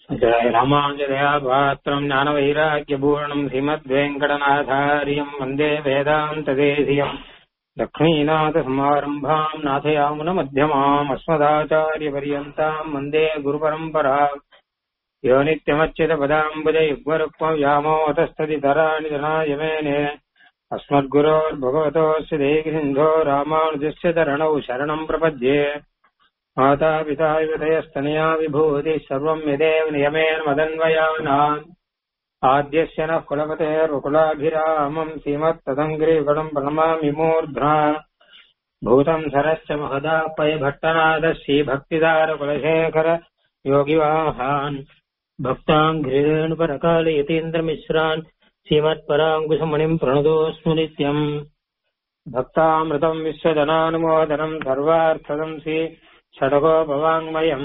जय रामाञ्जलया पात्रम् ज्ञानवैराग्यपूर्णम् श्रीमद्वेङ्कटनाथार्यम् वन्दे वेदान्तदेशियम् लक्ष्मीनाथसमारम्भाम् नाथयामुनमध्यमाम् अस्मदाचार्यपर्यन्ताम् वन्दे गुरुपरम्परा यो नित्यमच्युतपदाम्बुजयुग्मरुक्मव्यामोहतस्तदितराणि जनाय मेने अस्मद्गुरोर्भगवतोऽस्य देहिन्धो रामानुजस्य चरणौ शरणम् प्रपद्ये मातापिता विदयस्तनया विभूतिः सर्वम् यदेव नियमेन मदन्वयानान् आद्यस्य नः कुलपतेर्वकुलाभिरामम् श्रीमत्तदङ्ग्रीकडम् प्रणमामि मूर्ध्ना भूतम् सरश्च महदापय भट्टनादः श्रीभक्तिदारकुलशेखर योगिवाहान् भक्ताङ्घ्रिरेणुपरकाल यतीन्द्रमिश्रान् श्रीमत्पराङ्कुशमणिम् प्रणतोऽस्मि नित्यम् भक्तामृतम् विश्वजनानुमोदनम् सर्वार्थदम् श्री षडगोपवाङ्मयम्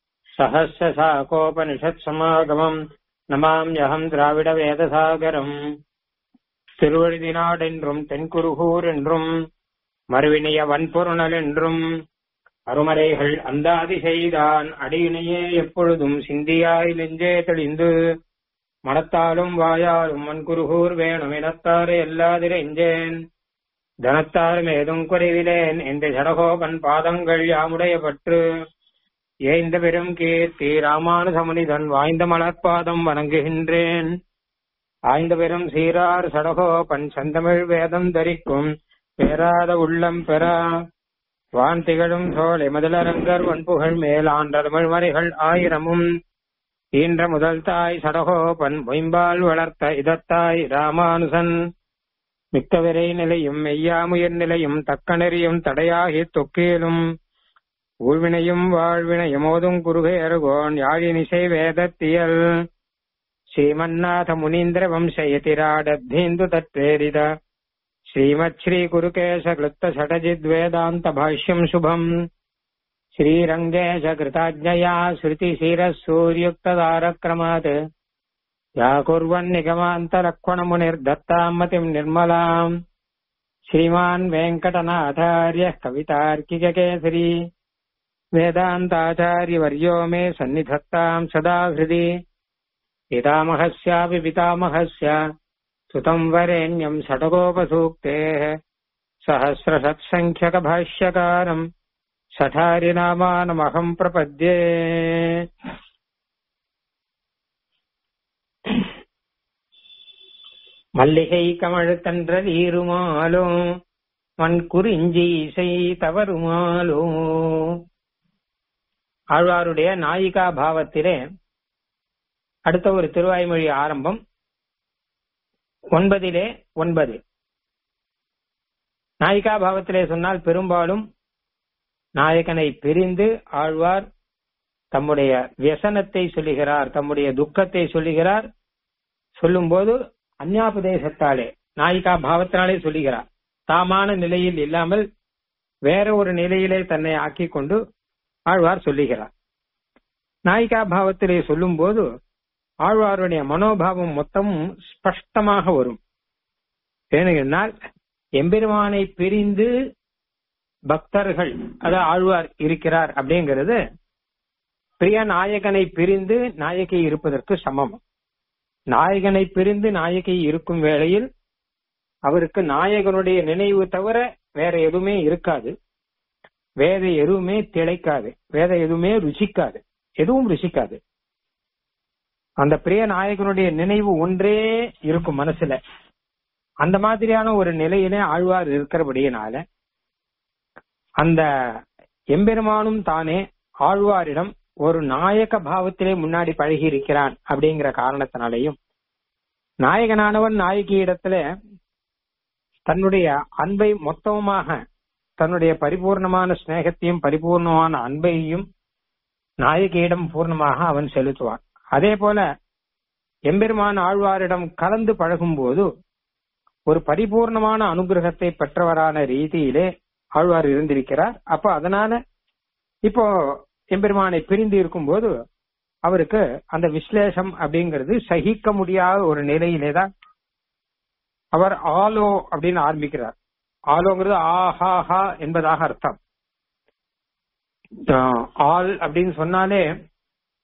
सहस्रशाकोपनिषत्समागमम् நமாம்யகம் திராவிட வேதசாகரம் திருவழுதினாடென்றும் தென்குருகூர் என்றும் மறுவினிய வன்பொருணல் என்றும் அருமறைகள் அந்தாதி செய்தான் அடியினையே எப்பொழுதும் சிந்தியாய் நெஞ்சே தெளிந்து மனத்தாலும் வாயாலும் மண்குருகூர் வேணும் இனத்தாறு எல்லாதிரெஞ்சேன் தனத்தாலும் ஏதும் குறைவிலேன் என்று ஜடகோபன் பாதங்கள் யாமுடைய பற்று ஏய்ந்த பெரும் கீர்த்தி ராமானுசமுனிதன் வாய்ந்த மலர்பாதம் வணங்குகின்றேன் ஆய்ந்த பெரும் சீரார் சடகோபன் செந்தமிழ் வேதம் தரிக்கும் பேராத உள்ளம் பெறா வான் திகழும் சோலை முதலரங்கர் வன்புகழ் மேல் ஆண்ட தமிழ்மறைகள் ஆயிரமும் ஈன்ற முதல் தாய் சடகோபன் மொயம்பால் வளர்த்த இதத்தாய் ராமானுசன் மிக்கவிரை நிலையும் மெய்யாமுயர் நிலையும் தக்க நெறியும் தடையாகி தொக்கேலும் ஊழ்வினையும் வாழ்வினையும் ஓதும் குருகேருகோன் யாழினிசை வேதத்தியல் ஸ்ரீமன்னாத முனீந்திர வம்சயதிராடத்தீந்து தத்வேரித ஸ்ரீமத் ஸ்ரீ குருகேச கிருத்த ஷடஜித் வேதாந்த பாஷ்யம் சுபம் ஸ்ரீரங்கேஷ கிருதாஜ்ஞயா ஸ்ருதி சிர சூரியுக்ததாரக்ரமாத் या कुर्वन् निगमान्तलक्ष्मणमुनिर्दत्ताम् मतिम् निर्मलाम् श्रीमान् वेङ्कटनाथार्यः कवितार्किककेसरी वेदान्ताचार्यवर्यो मे सन्निधत्ताम् सदा हृदि पितामहस्यापि पितामहस्य सुतम् वरेण्यम् षटकोपसूक्तेः सहस्रषट्सङ्ख्यकभाष्यकारम् सठारिनामानमहम् प्रपद्ये மல்லிகை கமழ் தன்ற நீருமாலோ மண் குறிஞ்சி இசை தவறுமாலோ ஆழ்வாருடைய நாயிகா பாவத்திலே அடுத்த ஒரு திருவாய்மொழி ஆரம்பம் ஒன்பதிலே ஒன்பது நாயிகா பாவத்திலே சொன்னால் பெரும்பாலும் நாயகனை பிரிந்து ஆழ்வார் தம்முடைய வியசனத்தை சொல்லுகிறார் தம்முடைய துக்கத்தை சொல்லுகிறார் சொல்லும்போது அந்யாபதேசத்தாலே நாயிகா பாவத்தினாலே சொல்லுகிறார் தாமான நிலையில் இல்லாமல் வேற ஒரு நிலையிலே தன்னை ஆக்கிக் கொண்டு ஆழ்வார் சொல்லுகிறார் நாயிகா பாவத்திலே சொல்லும் போது ஆழ்வாருடைய மனோபாவம் மொத்தமும் ஸ்பஷ்டமாக வரும் ஏனென்றால் எம்பெருமானை பிரிந்து பக்தர்கள் அதாவது ஆழ்வார் இருக்கிறார் அப்படிங்கிறது பிரிய நாயகனை பிரிந்து நாயகி இருப்பதற்கு சமம் நாயகனை பிரிந்து நாயகி இருக்கும் வேளையில் அவருக்கு நாயகனுடைய நினைவு தவிர வேற எதுவுமே இருக்காது வேத எதுவுமே திளைக்காது வேத எதுவுமே ருசிக்காது எதுவும் ருசிக்காது அந்த பிரிய நாயகனுடைய நினைவு ஒன்றே இருக்கும் மனசுல அந்த மாதிரியான ஒரு நிலையிலே ஆழ்வார் இருக்கிறபடியினால அந்த எம்பெருமானும் தானே ஆழ்வாரிடம் ஒரு நாயக பாவத்திலே முன்னாடி பழகி இருக்கிறான் அப்படிங்கிற காரணத்தினாலையும் நாயகனானவன் நாயகி இடத்துல தன்னுடைய அன்பை மொத்தமாக தன்னுடைய பரிபூர்ணமான சிநேகத்தையும் பரிபூர்ணமான அன்பையும் நாயகியிடம் பூர்ணமாக அவன் செலுத்துவான் அதே போல எம்பெருமான் ஆழ்வாரிடம் கலந்து பழகும் போது ஒரு பரிபூர்ணமான அனுகிரகத்தை பெற்றவரான ரீதியிலே ஆழ்வார் இருந்திருக்கிறார் அப்ப அதனால இப்போ எம்பெருமானை பிரிந்து இருக்கும்போது அவருக்கு அந்த விஸ்லேஷம் அப்படிங்கிறது சகிக்க முடியாத ஒரு நிலையிலே தான் அவர் ஆலோ அப்படின்னு ஆரம்பிக்கிறார் ஆலோங்கிறது ஆஹாஹா என்பதாக அர்த்தம் ஆல் அப்படின்னு சொன்னாலே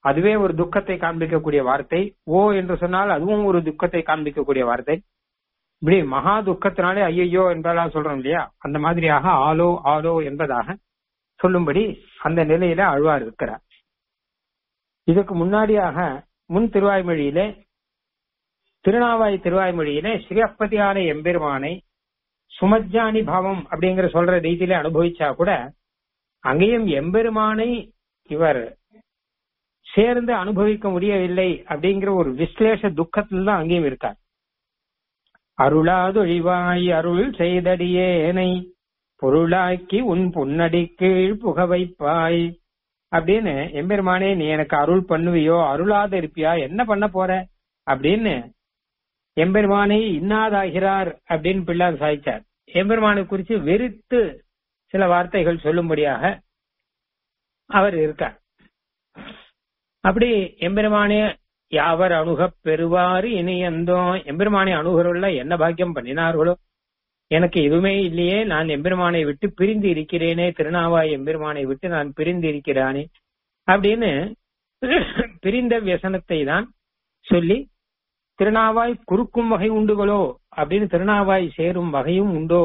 அதுவே ஒரு துக்கத்தை காண்பிக்கக்கூடிய வார்த்தை ஓ என்று சொன்னால் அதுவும் ஒரு துக்கத்தை காண்பிக்கக்கூடிய வார்த்தை இப்படி மகா துக்கத்தினாலே ஐயையோ என்பதெல்லாம் சொல்றோம் இல்லையா அந்த மாதிரியாக ஆலோ ஆலோ என்பதாக சொல்லும்படி அந்த நிலையில அழ்வார் இருக்கிறார் இதுக்கு முன்னாடியாக முன் திருவாய்மொழியிலே திருநாவாய் திருவாய்மொழியிலே ஸ்ரீஅப்பதியான எம்பெருமானை சுமஜானி பாவம் அப்படிங்கிற சொல்ற ரீதியில அனுபவிச்சா கூட அங்கேயும் எம்பெருமானை இவர் சேர்ந்து அனுபவிக்க முடியவில்லை அப்படிங்கிற ஒரு விஸ்லேஷ துக்கத்தில் தான் அங்கேயும் இருக்கார் அருளாதொழிவாய் அருள் செய்தடியேனை பொருளாக்கி உன் பொன்னடி கீழ் புக வைப்பாய் அப்படின்னு எம்பெருமானே நீ எனக்கு அருள் பண்ணுவியோ அருளாத இருப்பியா என்ன பண்ண போற அப்படின்னு எம்பெருமானை இன்னாதாகிறார் அப்படின்னு பிள்ளார் சாய்ச்சார் எம்பெருமானை குறித்து வெறுத்து சில வார்த்தைகள் சொல்லும்படியாக அவர் இருக்கார் அப்படி எம்பெருமானே யாவர் அணுகப் பெறுவாரு இனி எந்தோ எம்பெருமானை அணுகருள்ள என்ன பாக்கியம் பண்ணினார்களோ எனக்கு எதுவுமே இல்லையே நான் எம்பெருமானை விட்டு பிரிந்து இருக்கிறேனே திருநாவாய் எம்பெருமானை விட்டு நான் பிரிந்து இருக்கிறானே அப்படின்னு பிரிந்த வியசனத்தை தான் சொல்லி திருநாவாய் குறுக்கும் வகை உண்டுகளோ அப்படின்னு திருநாவாய் சேரும் வகையும் உண்டோ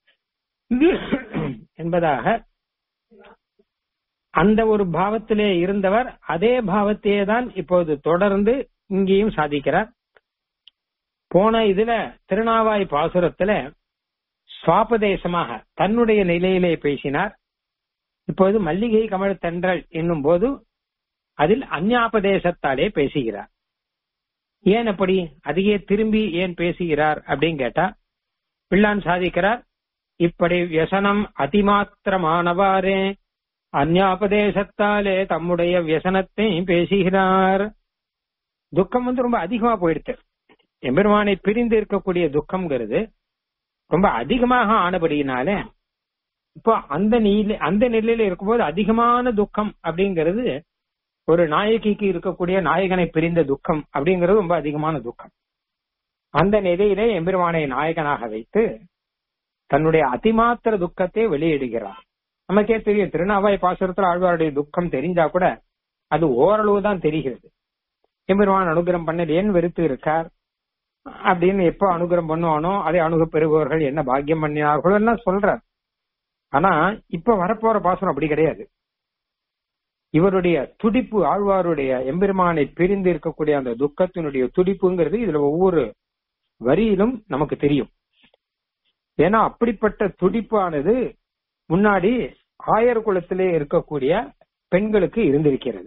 என்பதாக அந்த ஒரு பாவத்திலே இருந்தவர் அதே பாவத்தையே தான் இப்போது தொடர்ந்து இங்கேயும் சாதிக்கிறார் போன இதுல திருநாவாய் பாசுரத்துல சுவாபதேசமாக தன்னுடைய நிலையிலே பேசினார் இப்போது மல்லிகை கமழத்தன்றல் என்னும் போது அதில் அந்யாபதேசத்தாலே பேசுகிறார் ஏன் அப்படி அதையே திரும்பி ஏன் பேசுகிறார் அப்படின்னு கேட்டா பிள்ளான் சாதிக்கிறார் இப்படி வியசனம் அதிமாத்திரமானவாறே அந்யாபதேசத்தாலே தம்முடைய வியசனத்தை பேசுகிறார் துக்கம் வந்து ரொம்ப அதிகமா போயிடுச்சு எம்பெருமானை பிரிந்து இருக்கக்கூடிய துக்கம்ங்கிறது ரொம்ப அதிகமாக ஆனபடியினால இப்போ அந்த நிலை அந்த நிலையில இருக்கும்போது அதிகமான துக்கம் அப்படிங்கிறது ஒரு நாயகிக்கு இருக்கக்கூடிய நாயகனை பிரிந்த துக்கம் அப்படிங்கிறது ரொம்ப அதிகமான துக்கம் அந்த நிலையிலே எம்பெருமானை நாயகனாக வைத்து தன்னுடைய அதிமாத்திர துக்கத்தை வெளியிடுகிறார் நமக்கே தெரியும் திருநாவாய் பாசுரத்தில் ஆழ்வாருடைய துக்கம் தெரிஞ்சா கூட அது ஓரளவு தான் தெரிகிறது எம்பெருமான் அனுகிரம் பண்ணது ஏன் வெறுத்து இருக்கார் அப்படின்னு எப்போ அனுகிரம் பண்ணுவானோ அதை அணுக பெறுபவர்கள் என்ன பாக்கியம் பண்ணினார்களோ எல்லாம் சொல்றார் ஆனா இப்ப வரப்போற பாசனம் அப்படி கிடையாது இவருடைய துடிப்பு ஆழ்வாருடைய எம்பெருமானை பிரிந்து இருக்கக்கூடிய அந்த துக்கத்தினுடைய துடிப்புங்கிறது இதுல ஒவ்வொரு வரியிலும் நமக்கு தெரியும் ஏன்னா அப்படிப்பட்ட துடிப்பானது முன்னாடி ஆயர் குலத்திலே இருக்கக்கூடிய பெண்களுக்கு இருந்திருக்கிறது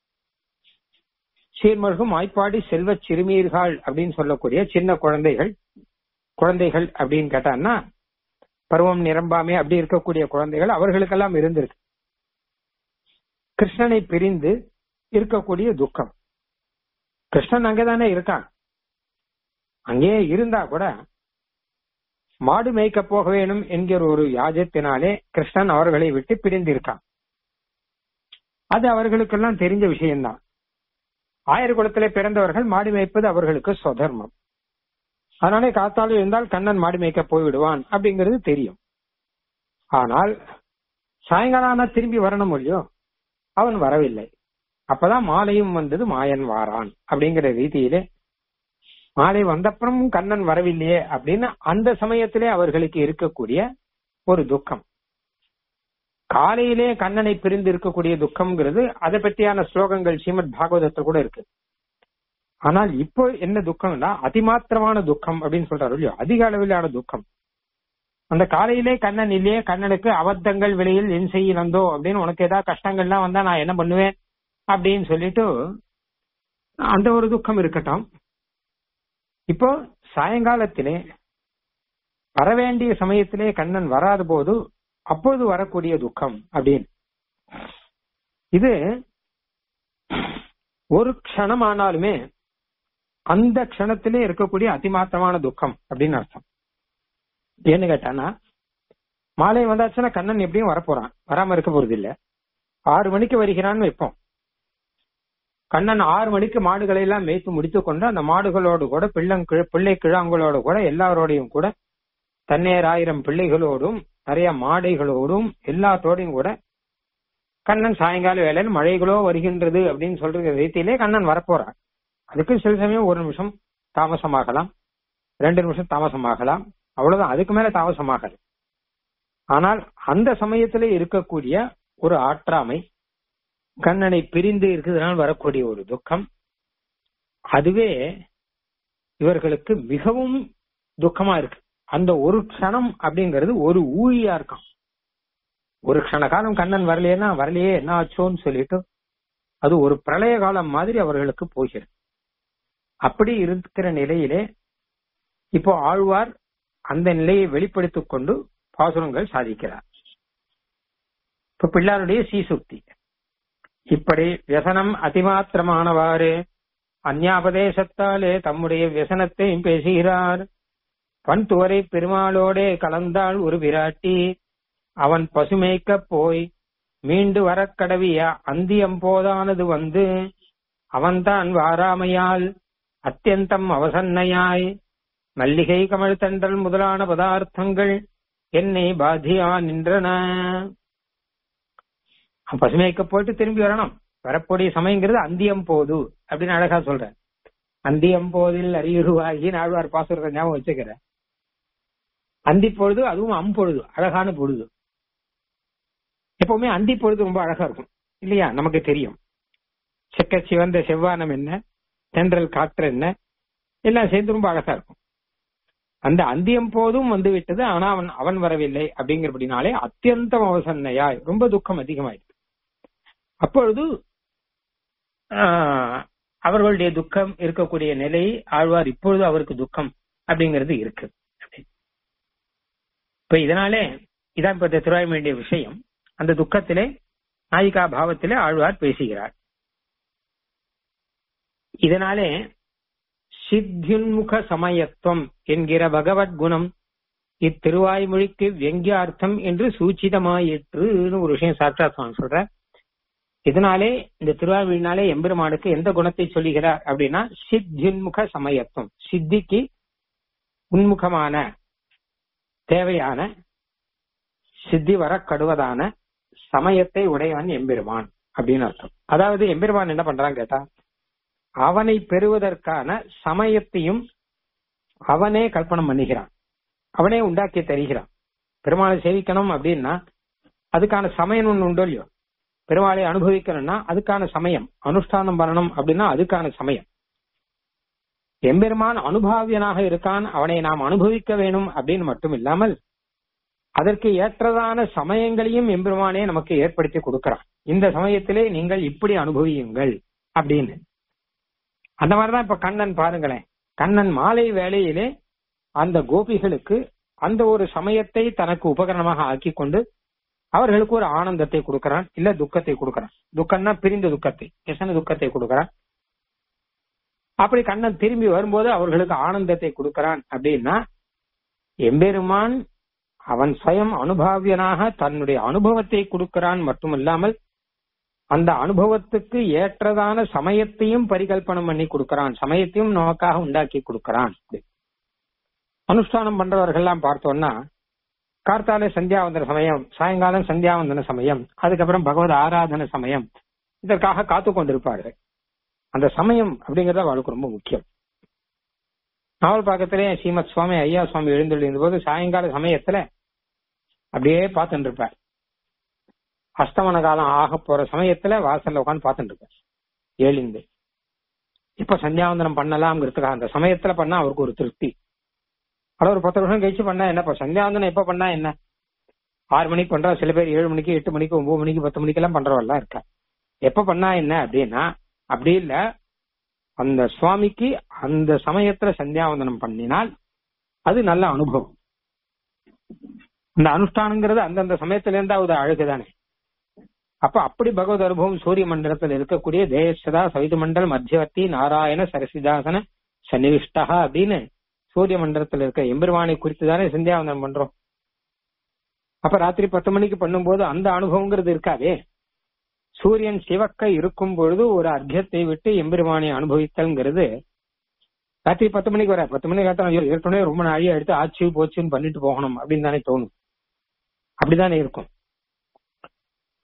சீர்மருகும் ஆய்ப்பாடி செல்வச் சிறுமீர்கள் அப்படின்னு சொல்லக்கூடிய சின்ன குழந்தைகள் குழந்தைகள் அப்படின்னு கேட்டான்னா பருவம் நிரம்பாமே அப்படி இருக்கக்கூடிய குழந்தைகள் அவர்களுக்கெல்லாம் இருந்திருக்கு கிருஷ்ணனை பிரிந்து இருக்கக்கூடிய துக்கம் கிருஷ்ணன் அங்கதானே இருக்கான் அங்கே இருந்தா கூட மாடு மேய்க்க போக வேணும் என்கிற ஒரு யாஜத்தினாலே கிருஷ்ணன் அவர்களை விட்டு பிரிந்திருக்கான் அது அவர்களுக்கெல்லாம் தெரிஞ்ச விஷயம்தான் ஆயர் குலத்திலே பிறந்தவர்கள் மாடு மேய்ப்பது அவர்களுக்கு சொதர்மம் அதனாலே காத்தாலும் இருந்தால் கண்ணன் மாடு மேய்க்க போய்விடுவான் அப்படிங்கிறது தெரியும் ஆனால் சாயங்காலம் ஆனா திரும்பி வரணும் இல்லையோ அவன் வரவில்லை அப்பதான் மாலையும் வந்தது மாயன் வாரான் அப்படிங்கிற ரீதியிலே மாலை வந்தப்புறமும் கண்ணன் வரவில்லையே அப்படின்னு அந்த சமயத்திலே அவர்களுக்கு இருக்கக்கூடிய ஒரு துக்கம் காலையிலே கண்ணனை பிரிந்து இருக்கக்கூடிய துக்கம்ங்கிறது அதை பற்றியான ஸ்லோகங்கள் ஸ்ரீமத் பாகவதத்தில் கூட இருக்கு ஆனால் இப்போ என்ன துக்கம்னா அதிமாத்திரமான துக்கம் அப்படின்னு சொல்றாரு இல்லையோ அதிக அளவிலான துக்கம் அந்த காலையிலே கண்ணன் இல்லையே கண்ணனுக்கு அபத்தங்கள் வெளியில் என் செய்ய வந்தோ அப்படின்னு உனக்கு ஏதாவது கஷ்டங்கள்லாம் வந்தா நான் என்ன பண்ணுவேன் அப்படின்னு சொல்லிட்டு அந்த ஒரு துக்கம் இருக்கட்டும் இப்போ சாயங்காலத்திலே வரவேண்டிய சமயத்திலே கண்ணன் வராத போது அப்போது வரக்கூடிய துக்கம் அப்படின்னு இது ஒரு க்ஷணம் ஆனாலுமே அந்த க்ஷணத்திலே இருக்கக்கூடிய அதிமாத்திரமான துக்கம் அப்படின்னு அர்த்தம் ஏன்னு கேட்டானா மாலை வந்தாச்சுன்னா கண்ணன் எப்படியும் வரப்போறான் வராம இருக்க போறது இல்ல ஆறு மணிக்கு வருகிறான்னு வைப்போம் கண்ணன் ஆறு மணிக்கு மாடுகளை எல்லாம் மேய்த்து முடித்து கொண்டு அந்த மாடுகளோடு கூட பிள்ளை பிள்ளை கிழாங்களோடு கூட எல்லாரோடையும் கூட தன்னேர் ஆயிரம் பிள்ளைகளோடும் நிறைய மாடைகளோடும் எல்லாத்தோடையும் கூட கண்ணன் சாயங்கால வேலையில் மழைகளோ வருகின்றது அப்படின்னு சொல்ற ரீதியிலே கண்ணன் வரப்போறான் அதுக்கு சில சமயம் ஒரு நிமிஷம் தாமசமாகலாம் ரெண்டு நிமிஷம் தாமசமாகலாம் அவ்வளவுதான் அதுக்கு மேல தாமசமாகல ஆனால் அந்த சமயத்துல இருக்கக்கூடிய ஒரு ஆற்றாமை கண்ணனை பிரிந்து இருக்கிறதுனால் வரக்கூடிய ஒரு துக்கம் அதுவே இவர்களுக்கு மிகவும் துக்கமா இருக்கு அந்த ஒரு க்ஷணம் அப்படிங்கிறது ஒரு ஊழியா இருக்கான் ஒரு க்ஷண காலம் கண்ணன் வரலையேன்னா வரலையே என்ன ஆச்சோன்னு சொல்லிட்டு அது ஒரு பிரளய காலம் மாதிரி அவர்களுக்கு போகிறது அப்படி இருக்கிற நிலையிலே இப்போ ஆழ்வார் அந்த நிலையை வெளிப்படுத்திக் கொண்டு பாசுரங்கள் சாதிக்கிறார் இப்ப பிள்ளாருடைய சீசுக்தி இப்படி வியசனம் அதிமாத்திரமானவாறு அந்யாபதேசத்தாலே தம்முடைய வியசனத்தை பேசுகிறார் பண்துவரை பெருமாளோடே கலந்தாள் ஒரு விராட்டி அவன் பசுமைக்க போய் மீண்டு வரக்கடவிய அந்தியம் போதானது வந்து அவன்தான் வாராமையால் அத்தியந்தம் அவசன்னையாய் மல்லிகை கமழ் தண்டல் முதலான பதார்த்தங்கள் என்னை பாதியா நின்றன பசுமைக்க போயிட்டு திரும்பி வரணும் வரக்கூடிய சமயங்கிறது அந்தியம் போது அப்படின்னு அழகா சொல்றேன் அந்தியம் போதில் அறியுருவாகி நாழ்வார் பாசுறத ஞாபகம் வச்சுக்கிறேன் அந்தி பொழுது அதுவும் அம்பொழுது அழகான பொழுது எப்பவுமே அந்தி பொழுது ரொம்ப அழகா இருக்கும் இல்லையா நமக்கு தெரியும் செக்க சிவந்த செவ்வானம் என்ன தென்றல் காற்று என்ன எல்லாம் சேர்ந்து ரொம்ப அழகா இருக்கும் அந்த அந்தியம் போதும் வந்து விட்டது ஆனா அவன் அவன் வரவில்லை அப்படிங்கிறபடினாலே அத்தியந்தம் அவசன்னையாய் ரொம்ப துக்கம் அதிகமாயிருக்கு அப்பொழுது அவர்களுடைய துக்கம் இருக்கக்கூடிய நிலை ஆழ்வார் இப்பொழுது அவருக்கு துக்கம் அப்படிங்கிறது இருக்கு இப்ப இதனாலே இதான் இப்ப திருவாய வேண்டிய விஷயம் அந்த துக்கத்திலே நாயிகா பாவத்திலே ஆழ்வார் பேசுகிறார் இதனாலே சித்தியுன்முக சமயத்துவம் என்கிற பகவத் குணம் இத்திருவாய்மொழிக்கு வெங்கியார்த்தம் என்று சூச்சிதமாயிற்றுன்னு ஒரு விஷயம் சாட்சா சுவாமி சொல்ற இதனாலே இந்த திருவாய்மொழினாலே எம்பெருமானுக்கு எந்த குணத்தை சொல்லுகிறார் அப்படின்னா சித்தியுன்முக சமயத்துவம் சித்திக்கு உன்முகமான தேவையான சித்தி வர கடுவதான சமயத்தை உடையவன் எம்பெருமான் அப்படின்னு அர்த்தம் அதாவது எம்பெருமான் என்ன பண்றான் கேட்டா அவனை பெறுவதற்கான சமயத்தையும் அவனே கல்பனம் பண்ணுகிறான் அவனே உண்டாக்கி தருகிறான் பெருமாளை சேவிக்கணும் அப்படின்னா அதுக்கான சமயம் ஒன்று உண்டோ இல்லையோ பெருமாளை அனுபவிக்கணும்னா அதுக்கான சமயம் அனுஷ்டானம் பண்ணணும் அப்படின்னா அதுக்கான சமயம் எம்பெருமான் அனுபாவியனாக இருக்கான் அவனை நாம் அனுபவிக்க வேணும் அப்படின்னு மட்டும் இல்லாமல் அதற்கு ஏற்றதான சமயங்களையும் எம்பெருமானே நமக்கு ஏற்படுத்தி கொடுக்கிறான் இந்த சமயத்திலே நீங்கள் இப்படி அனுபவியுங்கள் அப்படின்னு அந்த மாதிரிதான் இப்ப கண்ணன் பாருங்களேன் கண்ணன் மாலை வேளையிலே அந்த கோபிகளுக்கு அந்த ஒரு சமயத்தை தனக்கு உபகரணமாக ஆக்கி கொண்டு அவர்களுக்கு ஒரு ஆனந்தத்தை கொடுக்கறான் இல்ல துக்கத்தை கொடுக்கறான் துக்கம்னா பிரிந்த துக்கத்தை எசன துக்கத்தை கொடுக்கறான் அப்படி கண்ணன் திரும்பி வரும்போது அவர்களுக்கு ஆனந்தத்தை கொடுக்கறான் அப்படின்னா எம்பெருமான் அவன் சுயம் அனுபாவியனாக தன்னுடைய அனுபவத்தை கொடுக்கிறான் மட்டுமில்லாமல் அந்த அனுபவத்துக்கு ஏற்றதான சமயத்தையும் பரிகல்பனம் பண்ணி கொடுக்கிறான் சமயத்தையும் நமக்காக உண்டாக்கி கொடுக்கிறான் அனுஷ்டானம் பண்றவர்கள்லாம் பார்த்தோம்னா கார்த்தால சந்தியாவந்தன சமயம் சாயங்காலம் சந்தியாவந்தன சமயம் அதுக்கப்புறம் பகவத் ஆராதன சமயம் இதற்காக காத்து கொண்டிருப்பார்கள் அந்த சமயம் அப்படிங்கறது அவளுக்கு ரொம்ப முக்கியம் நாவல் பாக்கத்திலே ஸ்ரீமத் சுவாமி ஐயா சுவாமி எழுந்துள்ள போது சாயங்கால சமயத்துல அப்படியே பார்த்துட்டு இருப்பார் அஸ்தமன காலம் ஆக போற சமயத்துல வாசல்ல உட்காந்து பார்த்துட்டு இருப்பார் எழுந்து இப்ப சந்தியாவந்தனம் பண்ணலாம்ங்கிறதுக்காக அந்த சமயத்துல பண்ணா அவருக்கு ஒரு திருப்தி அட ஒரு பத்து வருஷம் கழிச்சு பண்ணா என்ன சந்தியாவந்தனம் எப்ப பண்ணா என்ன ஆறு மணிக்கு பண்றா சில பேர் ஏழு மணிக்கு எட்டு மணிக்கு ஒன்பது மணிக்கு பத்து மணிக்கு எல்லாம் பண்றவெல்லாம் இருக்கா எப்ப பண்ணா என்ன அப்படின்னா அப்படி இல்ல அந்த சுவாமிக்கு அந்த சமயத்துல சந்தியாவந்தனம் பண்ணினால் அது நல்ல அனுபவம் இந்த அனுஷ்டானங்கிறது அந்தந்த சமயத்துல இருந்தா அது அழகுதானே அப்ப அப்படி பகவத் அனுபவம் சூரிய மண்டலத்தில் இருக்கக்கூடிய தேசதா சவிது மண்டல் மத்தியவர்த்தி நாராயண சரசிதாசன சன்னிவிஷ்டா அப்படின்னு சூரிய மண்டலத்தில் இருக்க எம்பெருமானை குறித்து தானே சந்தியாவந்தனம் பண்றோம் அப்ப ராத்திரி பத்து மணிக்கு பண்ணும்போது அந்த அனுபவங்கிறது இருக்காதே சூரியன் சிவக்க இருக்கும் பொழுது ஒரு அர்த்தத்தை விட்டு எம்பெருமானை அனுபவித்தல்ங்கிறது ராத்திரி பத்து மணிக்கு வர பத்து மணிக்கு காத்தா ஏற்கனவே ரொம்ப நாழியா எடுத்து ஆச்சு போச்சுன்னு பண்ணிட்டு போகணும் அப்படின்னு தானே தோணும் அப்படித்தானே இருக்கும்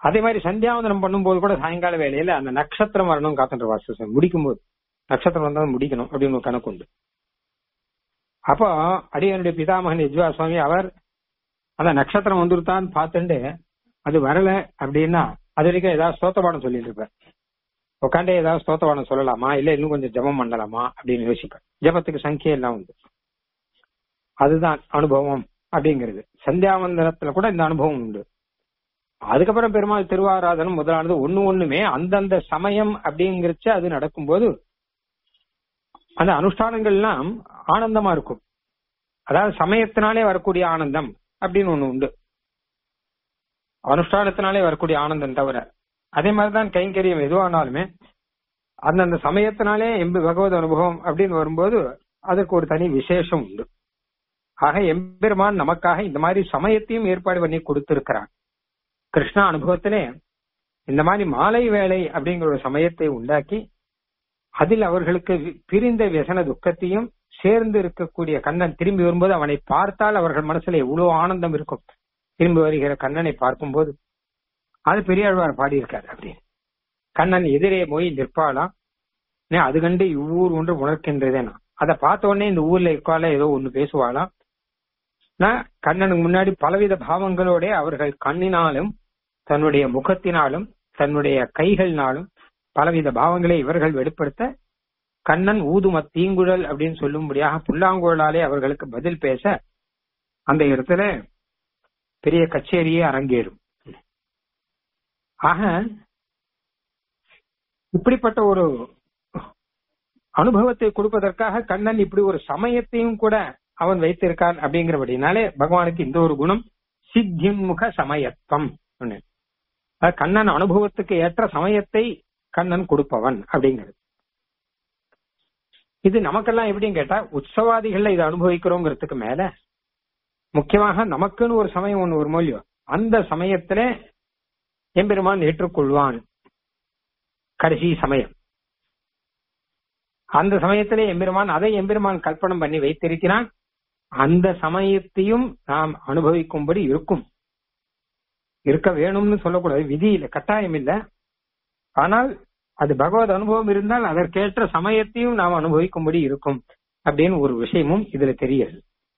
அதே மாதிரி சந்தியாவந்தனம் பண்ணும்போது கூட சாயங்கால வேலையில அந்த நட்சத்திரம் வரணும் காத்துட்டு வாசம் முடிக்கும் போது நட்சத்திரம் வந்தாலும் முடிக்கணும் அப்படின்னு ஒரு கணக்கு உண்டு அப்போ அடியனுடைய பிதாமகன் யஜ்வா சுவாமி அவர் அந்த நட்சத்திரம் வந்துருத்தான்னு பார்த்துட்டு அது வரல அப்படின்னா அது வரைக்கும் ஏதாவது ஸ்தோத்தபாடம் சொல்லிட்டு இருப்பேன் உட்காண்டே ஏதாவது ஸ்தோத்தபாடம் சொல்லலாமா இல்ல இன்னும் கொஞ்சம் ஜபம் பண்ணலாமா அப்படின்னு யோசிப்பேன் ஜபத்துக்கு சங்கியம் எல்லாம் உண்டு அதுதான் அனுபவம் அப்படிங்கிறது சந்தியாவந்தனத்துல கூட இந்த அனுபவம் உண்டு அதுக்கப்புறம் பெருமாள் திருவாராதனம் முதலானது ஒண்ணு ஒண்ணுமே அந்தந்த சமயம் அப்படிங்கிறச்ச அது நடக்கும்போது அந்த அனுஷ்டானங்கள்லாம் ஆனந்தமா இருக்கும் அதாவது சமயத்தினாலே வரக்கூடிய ஆனந்தம் அப்படின்னு ஒண்ணு உண்டு அனுஷ்டானத்தினாலே வரக்கூடிய ஆனந்தம் தவிர அதே மாதிரிதான் கைங்கரியம் எதுவானாலுமே அந்தந்த சமயத்தினாலே எம்பு பகவத் அனுபவம் அப்படின்னு வரும்போது அதுக்கு ஒரு தனி விசேஷம் உண்டு ஆக எம்பெருமான் நமக்காக இந்த மாதிரி சமயத்தையும் ஏற்பாடு பண்ணி கொடுத்திருக்கிறான் கிருஷ்ணா அனுபவத்திலே இந்த மாதிரி மாலை வேலை அப்படிங்கிற ஒரு சமயத்தை உண்டாக்கி அதில் அவர்களுக்கு பிரிந்த வியசன துக்கத்தையும் சேர்ந்து இருக்கக்கூடிய கண்ணன் திரும்பி வரும்போது அவனை பார்த்தால் அவர்கள் மனசுல எவ்வளவு ஆனந்தம் இருக்கும் திரும்பி வருகிற கண்ணனை பார்க்கும்போது அது பெரியாழ்வார் பாடியிருக்காரு அப்படின்னு கண்ணன் எதிரே போய் நிற்பாளாம் அது கண்டு இவ்வூர் ஒன்று உணர்க்கின்றதேனா அதை பார்த்த உடனே இந்த ஊர்ல இருக்கால ஏதோ ஒண்ணு பேசுவாளாம் நான் கண்ணனுக்கு முன்னாடி பலவித பாவங்களோட அவர்கள் கண்ணினாலும் தன்னுடைய முகத்தினாலும் தன்னுடைய கைகளினாலும் பலவித பாவங்களை இவர்கள் வெளிப்படுத்த கண்ணன் ஊதும தீங்குழல் அப்படின்னு சொல்லும்படியாக புல்லாங்குழலாலே அவர்களுக்கு பதில் பேச அந்த இடத்துல பெரிய கச்சேரியே அரங்கேறும் ஆக இப்படிப்பட்ட ஒரு அனுபவத்தை கொடுப்பதற்காக கண்ணன் இப்படி ஒரு சமயத்தையும் கூட அவன் வைத்திருக்கான் அப்படிங்கிறபடினாலே பகவானுக்கு இந்த ஒரு குணம் சித்திமுக சமயத்துவம் கண்ணன் அனுபவத்துக்கு ஏற்ற சமயத்தை கண்ணன் கொடுப்பவன் அப்படிங்கிறது இது நமக்கெல்லாம் எப்படின்னு கேட்டா உற்சவாதிகள்ல இதை அனுபவிக்கிறோங்கிறதுக்கு மேல முக்கியமாக நமக்குன்னு ஒரு சமயம் ஒண்ணு ஒரு மூலியம் அந்த சமயத்துல எம்பெருமான் ஏற்றுக்கொள்வான் கடைசி சமயம் அந்த சமயத்திலே எம்பெருமான் அதை எம்பெருமான் கல்பனம் பண்ணி வைத்திருக்கிறான் அந்த சமயத்தையும் நாம் அனுபவிக்கும்படி இருக்கும் இருக்க வேணும்னு சொல்லக்கூடாது விதி இல்லை கட்டாயம் இல்லை ஆனால் அது பகவத் அனுபவம் இருந்தால் அதற்கேற்ற சமயத்தையும் நாம் அனுபவிக்கும்படி இருக்கும் அப்படின்னு ஒரு விஷயமும் இதுல தெரியாது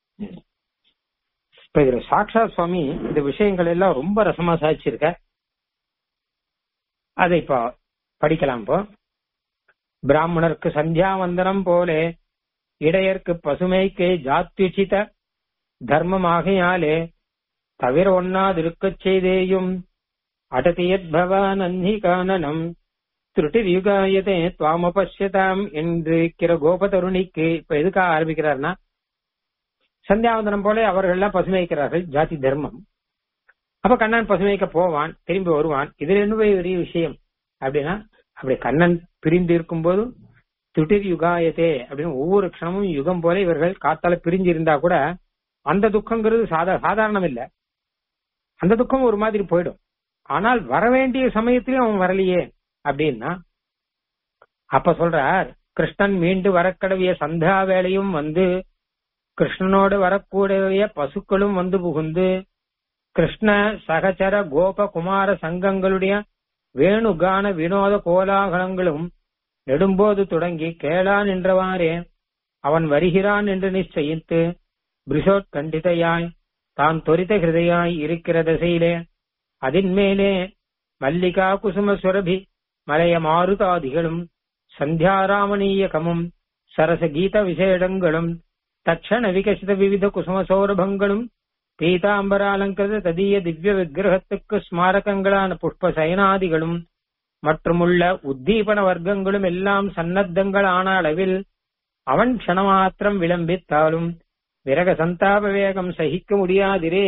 இப்ப இதுல சாக்ஷா சுவாமி இந்த விஷயங்கள் எல்லாம் ரொம்ப ரசமா சாதிச்சிருக்க அதை இப்ப படிக்கலாம் இப்போ பிராமணருக்கு சந்தியாவந்தனம் போலே இடையர்க்கு பசுமைக்கு ஜாத்யுச்சித தர்மமாகையாலே தவிர ஒன்னாதிருக்கச் செய்தேயும் அடதியத் பவான் அந்நி காணனம் திருட்டியுகாயதே துவாமபஷ்யதாம் என்று கிற கோபதருணிக்கு இப்ப எதுக்காக ஆரம்பிக்கிறார்னா சந்தியாவந்தனம் போல அவர்கள் எல்லாம் பசுமைக்கிறார்கள் ஜாதி தர்மம் அப்ப கண்ணன் பசுமைக்க போவான் திரும்பி வருவான் இதுல என்ன பெரிய விஷயம் அப்படின்னா அப்படி கண்ணன் பிரிந்து இருக்கும் போது துட்டிர் யுகாயத்தே அப்படின்னு ஒவ்வொரு க்ஷணமும் யுகம் போல இவர்கள் காத்தால பிரிஞ்சு இருந்தா கூட அந்த துக்கங்கிறது சாதா சாதாரணம் இல்ல அந்த துக்கம் ஒரு மாதிரி போயிடும் ஆனால் வரவேண்டிய சமயத்திலும் அவன் வரலையே அப்படின்னா அப்ப சொல்றார் கிருஷ்ணன் மீண்டு வரக்கடவிய சந்தா வேலையும் வந்து கிருஷ்ணனோடு வரக்கூடிய பசுக்களும் வந்து புகுந்து கிருஷ்ண சகச்சர கோப குமார சங்கங்களுடைய வேணுகான வினோத கோலாகலங்களும் நெடும்போது தொடங்கி கேளான் என்றவாறே அவன் வருகிறான் என்று நிச்சயித்து பிரிசோட் கண்டிதையாய் தான் தொரித ஹிருதயாய் இருக்கிற திசையிலே அதின் மேலே மல்லிகா குசும சுரபி மலைய மாருதாதிகளும் சந்தியாராமணீயகமும் சரச கீத விசேடங்களும் தட்சண விகசித விவித குசும சௌரபங்களும் பீதாம்பராலங்கிருத ததிய திவ்ய விக்கிரகத்துக்கு ஸ்மாரகங்களான புஷ்ப சயனாதிகளும் மற்றுமுள்ள உத்தீபன வர்க்கங்களும் எல்லாம் சன்னத்தங்களான அளவில் அவன் க்ஷணமாத்திரம் விளம்பித்தாலும் விரக சந்தாப வேகம் சகிக்க முடியாதிரே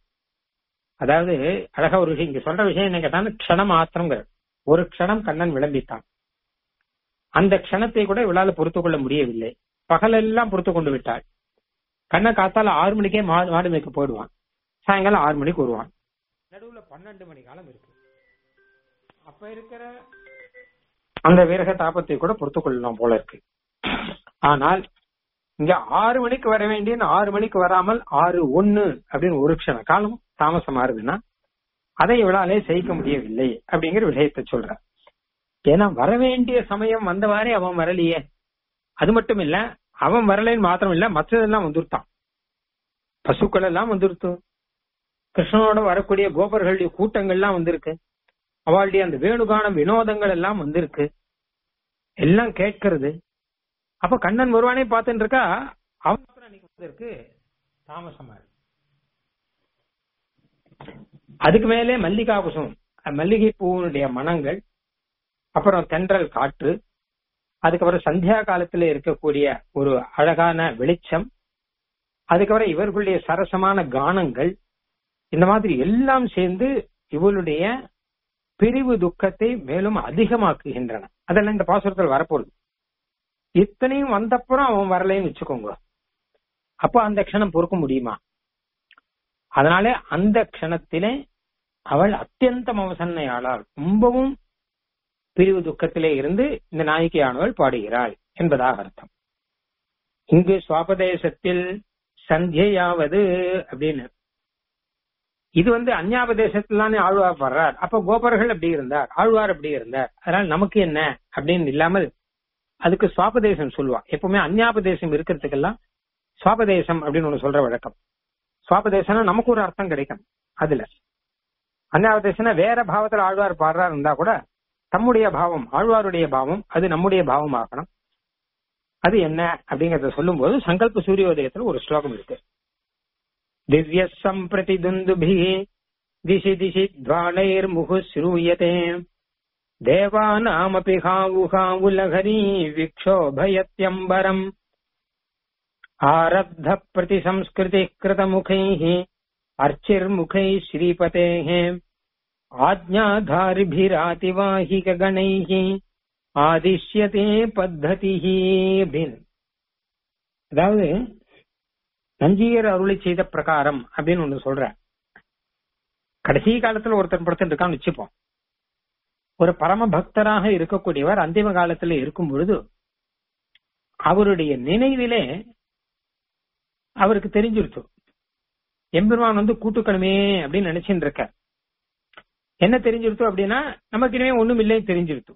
அதாவது அழகா ஒரு விஷயம் இங்க சொல்ற விஷயம் என்ன கேட்டான்னு க்ஷணம் மாத்திரங்கிற ஒரு க்ஷணம் கண்ணன் விளம்பித்தான் அந்த க்ஷணத்தை கூட இவளால பொறுத்து கொள்ள முடியவில்லை பகலெல்லாம் பொறுத்து கொண்டு விட்டாள் கண்ணை காத்தால ஆறு மணிக்கே மா- மாடு மேய்க்க போயிடுவான் சாயங்காலம் ஆறு மணிக்கு வருவான் நடுவுல பன்னெண்டு மணி காலம் இருக்கு அப்ப இருக்கிற அந்த விரக தாபத்தை கூட பொறுத்து கொள்ளலாம் போல இருக்கு ஆனால் இங்க ஆறு மணிக்கு வர வேண்டிய ஆறு மணிக்கு வராமல் ஆறு ஒண்ணு அப்படின்னு ஒரு க்ஷண காலம் தாமசமா இருக்குன்னா அதை இவளாலே செய்ய முடியவில்லை அப்படிங்கிற விஷயத்தை சொல்ற ஏன்னா வரவேண்டிய சமயம் வந்தவாறே அவன் வரலையே அது மட்டும் இல்ல அவன் வரலைன்னு மாத்திரம் இல்ல மற்றதெல்லாம் வந்துருத்தான் பசுக்கள் எல்லாம் வந்துருத்து கிருஷ்ணனோட வரக்கூடிய கோபர்களுடைய கூட்டங்கள்லாம் வந்திருக்கு அவளுடைய அந்த வேணுகான வினோதங்கள் எல்லாம் வந்திருக்கு எல்லாம் கேட்கறது அப்ப கண்ணன் வருவானே பார்த்துட்டு இருக்கா அவன் மாத்திரம் அன்னைக்கு வந்திருக்கு தாமசமா இருக்கு அதுக்கு மேலே மல்லிகா குசும் மல்லிகை பூவுடைய மனங்கள் அப்புறம் தென்றல் காற்று அதுக்கப்புறம் சந்தியா காலத்துல இருக்கக்கூடிய ஒரு அழகான வெளிச்சம் அதுக்கப்புறம் இவர்களுடைய சரசமான கானங்கள் இந்த மாதிரி எல்லாம் சேர்ந்து இவளுடைய பிரிவு துக்கத்தை மேலும் அதிகமாக்குகின்றன அதெல்லாம் இந்த பாசுரத்தில் வரப்போகுது இத்தனையும் வந்தப்புறம் அவன் வரலைன்னு வச்சுக்கோங்க அப்போ அந்த க்ஷணம் பொறுக்க முடியுமா அதனாலே அந்த க்ஷணத்திலே அவள் அத்தியந்தம் அவசன்னையாளாள் ரொம்பவும் பிரிவு துக்கத்திலே இருந்து இந்த நாயகியானவள் பாடுகிறாள் என்பதாக அர்த்தம் இங்கு சுவாபதேசத்தில் சந்தியாவது அப்படின்னு இது வந்து அந்யாபதேசத்திலானே ஆழ்வார் பாடுறார் அப்ப கோபர்கள் அப்படி இருந்தார் ஆழ்வார் அப்படி இருந்தார் அதனால நமக்கு என்ன அப்படின்னு இல்லாமல் அதுக்கு சுவாபதேசம் சொல்லுவா எப்பவுமே அந்யாபதேசம் இருக்கிறதுக்கெல்லாம் சுவாபதேசம் அப்படின்னு ஒண்ணு சொல்ற வழக்கம் சுவாபதேசம்னா நமக்கு ஒரு அர்த்தம் கிடைக்கும் அதுல அந்யாபதேசம்னா வேற பாவத்துல ஆழ்வார் பாடுறாரு இருந்தா கூட தம்முடைய பாவம் ஆழ்வாருடைய பாவம் அது நம்முடைய பாவம் ஆகணும் அது என்ன அப்படிங்கறத சொல்லும் போது சங்கல்ப சூரியோதயத்துல ஒரு ஸ்லோகம் இருக்கு திவ்ய சம்பிரதி துந்துபி திசி திசி துவாணைர் முகு ஸ்ரூயதே தேவானாமபி ஹாவுஹாவுலகரி விக்ஷோபயத்யம்பரம் ஆரப்த பிரதி சம்ஸ்கிருதி கிருதமுகைः अर्चिर्मुखैः श्रीपतेः ஆஜ்ஞாதாரிபிராதிவாகிகணைः ஆதிஷ்யதே பத்ததிः அப்படின்னு அதாவது நஞ்சியர் அருளி செய்த பிரகாரம் அப்படின்னு ஒண்ணு சொல்ற கடைசி காலத்துல ஒருத்தர் படுத்துட்டு இருக்கான்னு வச்சுப்போம் ஒரு பரம பக்தராக இருக்கக்கூடியவர் அந்திம காலத்துல இருக்கும் பொழுது அவருடைய நினைவிலே அவருக்கு தெரிஞ்சிருச்சு எம்பெருமான் வந்து கூட்டுக்கணுமே அப்படின்னு நினைச்சுட்டு இருக்க என்ன தெரிஞ்சிருத்து அப்படின்னா நமக்கு இனிமே ஒண்ணும் இல்லை தெரிஞ்சிருத்து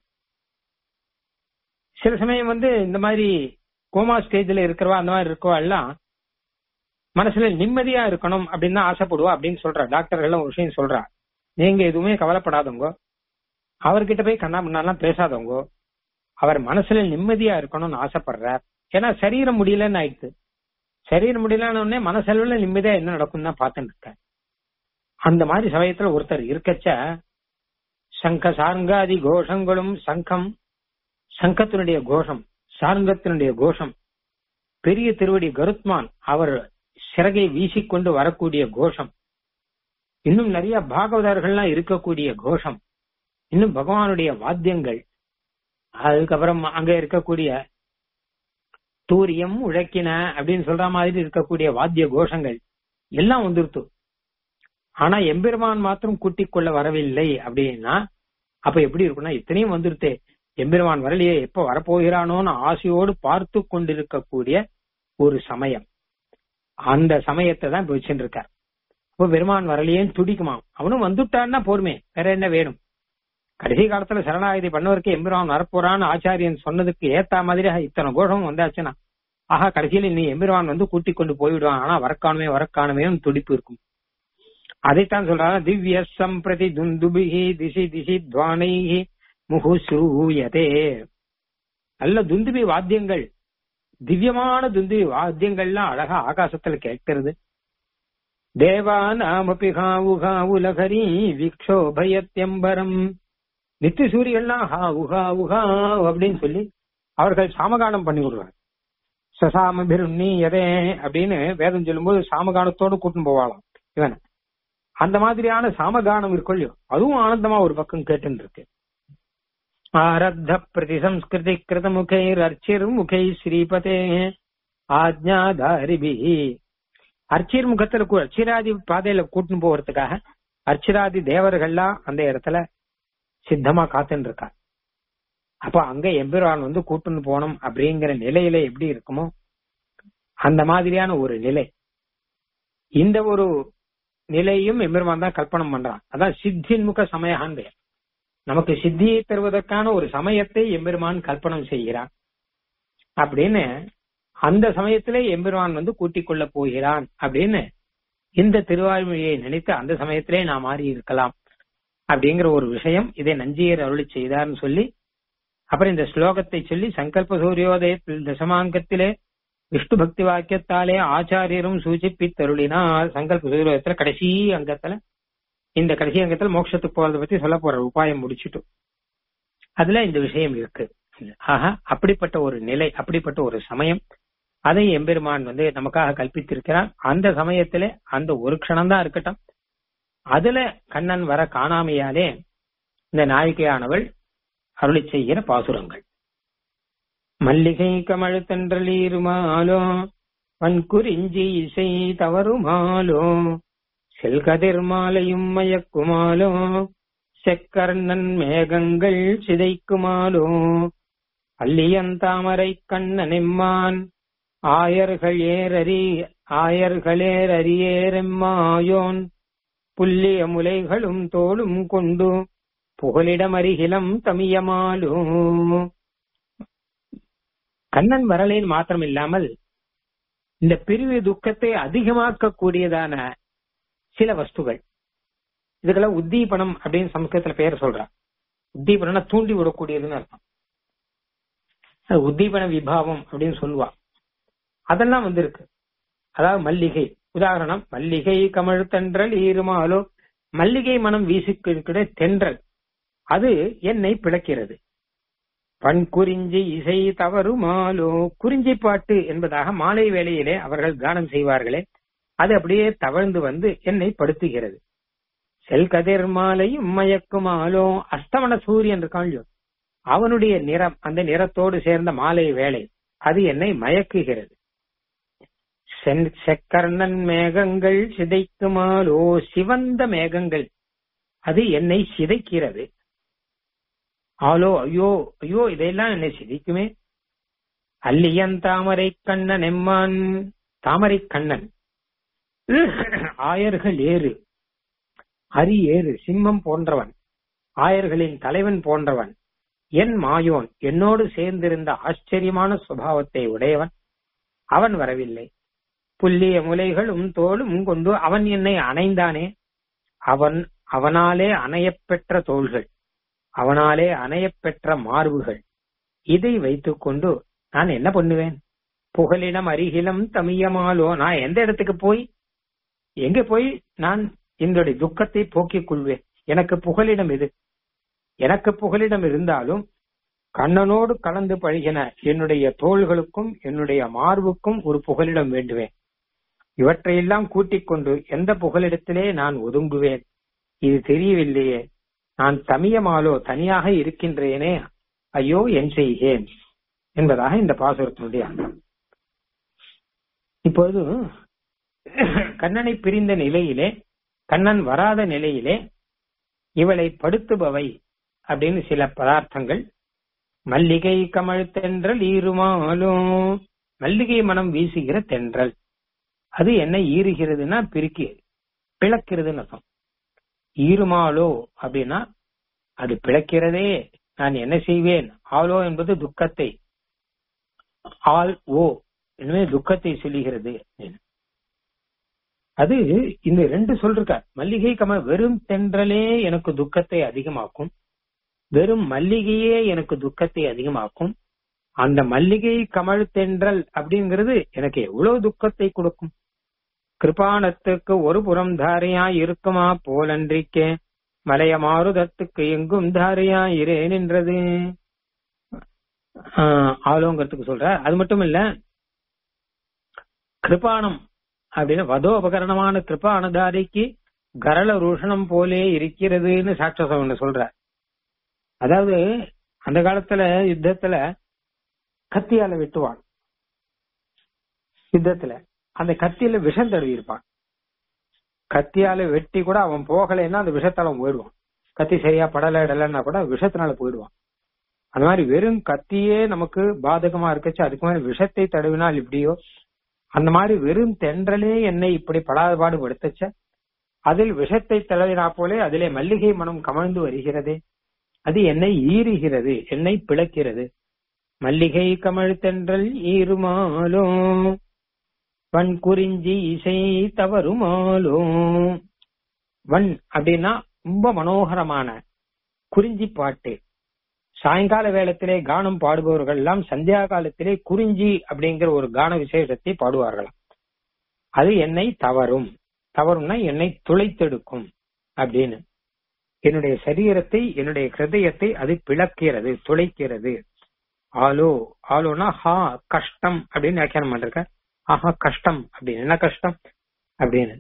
சில சமயம் வந்து இந்த மாதிரி கோமா ஸ்டேஜ்ல இருக்கிறவா அந்த மாதிரி இருக்கவா எல்லாம் மனசுல நிம்மதியா இருக்கணும் அப்படின்னு தான் ஆசைப்படுவா அப்படின்னு சொல்றா டாக்டர்கள் ஒரு விஷயம் சொல்றா நீங்க எதுவுமே கவலைப்படாதவங்க அவர்கிட்ட போய் கண்ணா முன்னாலாம் பேசாதவங்க அவர் மனசுல நிம்மதியா இருக்கணும்னு ஆசைப்படுறார் ஏன்னா சரீரம் முடியலன்னு ஆயிடுச்சு சரீரம் முடியலன்னு உடனே மனசளவுல நிம்மதியா என்ன நடக்கும் தான் பார்த்துட்டு இருக்கேன் அந்த மாதிரி சமயத்துல ஒருத்தர் இருக்கச்ச சங்க சார்ங்காதி கோஷங்களும் சங்கம் சங்கத்தினுடைய கோஷம் சார்ங்கத்தினுடைய கோஷம் பெரிய திருவடி கருத்மான் அவர் சிறகை வீசிக்கொண்டு வரக்கூடிய கோஷம் இன்னும் நிறைய பாகவதர்கள்லாம் இருக்கக்கூடிய கோஷம் இன்னும் பகவானுடைய வாத்தியங்கள் அதுக்கப்புறம் அங்க இருக்கக்கூடிய தூரியம் உழைக்கின அப்படின்னு சொல்ற மாதிரி இருக்கக்கூடிய வாத்திய கோஷங்கள் எல்லாம் வந்துருத்து ஆனா எம்பெருமான் மாத்திரம் கூட்டிக் கொள்ள வரவில்லை அப்படின்னா அப்ப எப்படி இருக்கும்னா இத்தனையும் வந்துருத்தே எம்பெருமான் வரலையே எப்ப வரப்போகிறானோன்னு ஆசையோடு பார்த்து கொண்டிருக்கக்கூடிய ஒரு சமயம் அந்த சமயத்தை தான் இப்ப வச்சுட்டு இருக்கார் அப்ப பெருமான் வரலையேன்னு துடிக்குமா அவனும் வந்துட்டான்னா போருமே வேற என்ன வேணும் கடைசி காலத்துல சரணாகதி பண்ணவருக்கு எம்பெருமான் வரப்போறான்னு ஆச்சாரியன் சொன்னதுக்கு ஏத்தா மாதிரி இத்தனை கோஷம் வந்தாச்சுன்னா ஆஹா கடைசியில நீ எம்பெருமான் வந்து கூட்டிக் கொண்டு போய்விடுவான் ஆனா வரக்காணுமே வரக்காணுமே துடிப்பு இருக்கும் அதைத்தான் சொல்றாங்க திவ்ய சம்பிரதி துந்துபிகி திசி திசி துவானைகி முகுசூயதே நல்ல துந்துபி வாத்தியங்கள் திவ்யமான துந்துபி வாத்தியங்கள்லாம் அழகா ஆகாசத்துல கேட்கிறது தேவானாமபி ஹாவு ஹாவுலகரி விக்ஷோபயத்யம்பரம் நித்திய சூரியெல்லாம் ஹா உஹா உஹா அப்படின்னு சொல்லி அவர்கள் சாமகானம் பண்ணி விடுவாங்க சசாமபிருண்ணி எதே அப்படின்னு வேதம் சொல்லும்போது சாமகானத்தோடு கூட்டின்னு போவாளாம் இவன் அந்த மாதிரியான சாமகானம் இருக்கொள்ளியோ அதுவும் ஆனந்தமா ஒரு பக்கம் கேட்டு இருக்கு ஆரத்த பிரதி சம்ஸ்கிருதி கிருத முகைர் அர்ச்சிர் முகை ஸ்ரீபதே ஆஜ்ஞாதாரிபி அர்ச்சிர் முகத்துல கூ- அர்ச்சிராதி பாதையில கூட்டின்னு போறதுக்காக அர்ச்சிராதி தேவர்கள்லாம் அந்த இடத்துல சித்தமா காத்துன்னு இருக்கா அப்ப அங்க எம்பெருவான் வந்து கூட்டுன்னு போனோம் அப்படிங்கிற நிலையில எப்படி இருக்குமோ அந்த மாதிரியான ஒரு நிலை இந்த ஒரு நிலையும் எம்பெருமான் தான் கல்பனம் பண்றான் அதான் சித்தின்முக சமயகான் பெயர் நமக்கு சித்தியை தருவதற்கான ஒரு சமயத்தை எம்பெருமான் கல்பனம் செய்கிறான் அப்படின்னு அந்த சமயத்திலே எம்பெருமான் வந்து கூட்டிக் கொள்ள போகிறான் அப்படின்னு இந்த திருவாய்மொழியை நினைத்து அந்த சமயத்திலே நான் மாறி இருக்கலாம் அப்படிங்கிற ஒரு விஷயம் இதை நஞ்சியர் அருளி செய்தார்னு சொல்லி அப்புறம் இந்த ஸ்லோகத்தை சொல்லி சங்கல்ப சூரியோதயத்தில் தசமாங்கத்திலே விஷ்ணு பக்தி வாக்கியத்தாலே ஆச்சாரியரும் சூச்சிப்பித்தருளினார் சங்கல்ப சூரியோதயத்துல கடைசி அங்கத்துல இந்த கடைசி அங்கத்துல மோட்சத்துக்கு போறதை பத்தி சொல்ல போற உபாயம் முடிச்சுட்டு அதுல இந்த விஷயம் இருக்கு ஆக அப்படிப்பட்ட ஒரு நிலை அப்படிப்பட்ட ஒரு சமயம் அதை எம்பெருமான் வந்து நமக்காக கல்பித்திருக்கிறான் அந்த சமயத்திலே அந்த ஒரு க்ஷணம் தான் இருக்கட்டும் அதுல கண்ணன் வர காணாமையாலே இந்த நாயிகையானவள் அருளி செய்கிற பாசுரங்கள் மல்லிகை கமழ் தென்றலீருமாலோ வன்குறிஞ்சி இசை தவறுமாலோ செல்கதிர் மாலையும் மயக்குமாலோ செக்கர்ணன் மேகங்கள் சிதைக்குமாலோ அல்லியந்தாமரை கண்ணனெம்மான் ஆயர்கள் ஏறறி ஆயர்களேர் அரியேரெம்மாயோன் புல்லிய முலைகளும் தோளும் கொண்டு புகலிடமருகிலம் தமியமாலும் கண்ணன் வரலேன் மாத்திரம் இல்லாமல் இந்த பிரிவு துக்கத்தை அதிகமாக்க கூடியதான சில வஸ்துகள் இதுக்கெல்லாம் உத்தீபனம் அப்படின்னு சமஸ்கிருதத்துல பெயர் சொல்றா உத்தீபனா தூண்டி விடக்கூடியதுன்னு அர்த்தம் அது உத்தீபன விபாவம் அப்படின்னு சொல்லுவா அதெல்லாம் வந்திருக்கு அதாவது மல்லிகை உதாரணம் மல்லிகை கமழ் தென்றல் ஈருமாலோ மல்லிகை மனம் வீசிக்கிற தென்றல் அது என்னை பிளக்கிறது பண் குறிஞ்சி இசை தவறுமாலோ குறிஞ்சி பாட்டு என்பதாக மாலை வேளையிலே அவர்கள் கானம் செய்வார்களே அது அப்படியே தவழ்ந்து வந்து என்னை படுத்துகிறது செல்கதிர் மாலையும் மயக்குமாலோ அஸ்தமன சூரியன் இருக்கான் அவனுடைய நிறம் அந்த நிறத்தோடு சேர்ந்த மாலை வேலை அது என்னை மயக்குகிறது செக்கர்ணன் மேகங்கள் சிதைக்குமாலோ சிவந்த மேகங்கள் அது என்னை சிதைக்கிறது ஆலோ ஐயோ ஐயோ இதையெல்லாம் என்னை சிதைக்குமே அல்லியன் தாமரை கண்ணன் எம்மான் தாமரை கண்ணன் ஆயர்கள் ஏறு அரி ஏறு சிம்மம் போன்றவன் ஆயர்களின் தலைவன் போன்றவன் என் மாயோன் என்னோடு சேர்ந்திருந்த ஆச்சரியமான சுபாவத்தை உடையவன் அவன் வரவில்லை புல்லிய முலைகளும் தோளும் கொண்டு அவன் என்னை அணைந்தானே அவன் அவனாலே அணையப்பெற்ற தோள்கள் அவனாலே அணையப்பெற்ற மார்புகள் இதை வைத்துக்கொண்டு நான் என்ன பண்ணுவேன் புகலிடம் அருகிலம் தமியமாலோ நான் எந்த இடத்துக்கு போய் எங்க போய் நான் என்னுடைய துக்கத்தை போக்கிக் கொள்வேன் எனக்கு புகலிடம் எது எனக்கு புகலிடம் இருந்தாலும் கண்ணனோடு கலந்து பழகின என்னுடைய தோள்களுக்கும் என்னுடைய மார்புக்கும் ஒரு புகலிடம் வேண்டுவேன் இவற்றையெல்லாம் கூட்டிக் கொண்டு எந்த புகலிடத்திலே நான் ஒதுங்குவேன் இது தெரியவில்லையே நான் தமியமாலோ தனியாக இருக்கின்றேனே ஐயோ என் செய்கேன் என்பதாக இந்த பாசுரத்தினுடைய அர்த்தம் இப்போது கண்ணனை பிரிந்த நிலையிலே கண்ணன் வராத நிலையிலே இவளை படுத்துபவை அப்படின்னு சில பதார்த்தங்கள் மல்லிகை கமழ் தென்றல் ஈருமாலும் மல்லிகை மனம் வீசுகிற தென்றல் அது என்ன ஈறுகிறதுன்னா பிரிக்கி பிளக்கிறதுன்னு அர்த்தம் ஈருமாலோ அப்படின்னா அது பிளக்கிறதே நான் என்ன செய்வேன் ஆலோ என்பது துக்கத்தை ஆல் ஓ எனவே துக்கத்தை சொல்லுகிறது அது இந்த ரெண்டு சொல்றார் மல்லிகை கம வெறும் தென்றலே எனக்கு துக்கத்தை அதிகமாக்கும் வெறும் மல்லிகையே எனக்கு துக்கத்தை அதிகமாக்கும் அந்த மல்லிகை கமழ் தென்றல் அப்படிங்கிறது எனக்கு எவ்வளவு துக்கத்தை கொடுக்கும் கிருபானத்துக்கு ஒரு புறம் தாரையா இருக்குமா போலன்றிக்கே மலைய மாறுதத்துக்கு எங்கும் தாரையா இரேன் என்றது ஆலோங்கிறதுக்கு சொல்ற அது மட்டும் இல்ல கிருபானம் அப்படின்னு வதோபகரணமான கிருபானதாரிக்கு கரள ரூஷணம் போலே இருக்கிறதுன்னு சாட்சசம் ஒண்ணு சொல்ற அதாவது அந்த காலத்துல யுத்தத்துல கத்தியால வெட்டுவான் யுத்தத்துல அந்த கத்தியில விஷம் தடவி இருப்பான் கத்தியால வெட்டி கூட அவன் போகலைன்னா அந்த விஷத்தால அவன் போயிடுவான் கத்தி சரியா படல இடலன்னா கூட விஷத்தினால போயிடுவான் அந்த மாதிரி வெறும் கத்தியே நமக்கு பாதகமா இருக்கச்சு அதுக்கு மேல விஷத்தை தடவினால் இப்படியோ அந்த மாதிரி வெறும் தென்றலே என்னை இப்படி படாத பாடு படுத்தச்ச அதில் விஷத்தை தளவினா போலே அதிலே மல்லிகை மனம் கமழ்ந்து வருகிறது அது என்னை ஈறுகிறது என்னை பிளக்கிறது மல்லிகை கமழ் தென்றல் ஈருமாலோ வன் குறிஞ்சி இசை தவறுமாலோ வன் அப்படின்னா ரொம்ப மனோகரமான குறிஞ்சி பாட்டு சாயங்கால வேளத்திலே கானம் பாடுபவர்கள் எல்லாம் சந்தியா காலத்திலே குறிஞ்சி அப்படிங்கிற ஒரு கான விசேஷத்தை பாடுவார்களாம் அது என்னை தவறும் தவறும்னா என்னை துளைத்தெடுக்கும் அப்படின்னு என்னுடைய சரீரத்தை என்னுடைய ஹிருதயத்தை அது பிளக்கிறது துளைக்கிறது ஆலோ ஆலோனா ஹா கஷ்டம் அப்படின்னு வியாக்கியானம் பண்றக்க ஆஹா கஷ்டம் அப்படின்னு என்ன கஷ்டம் அப்படின்னு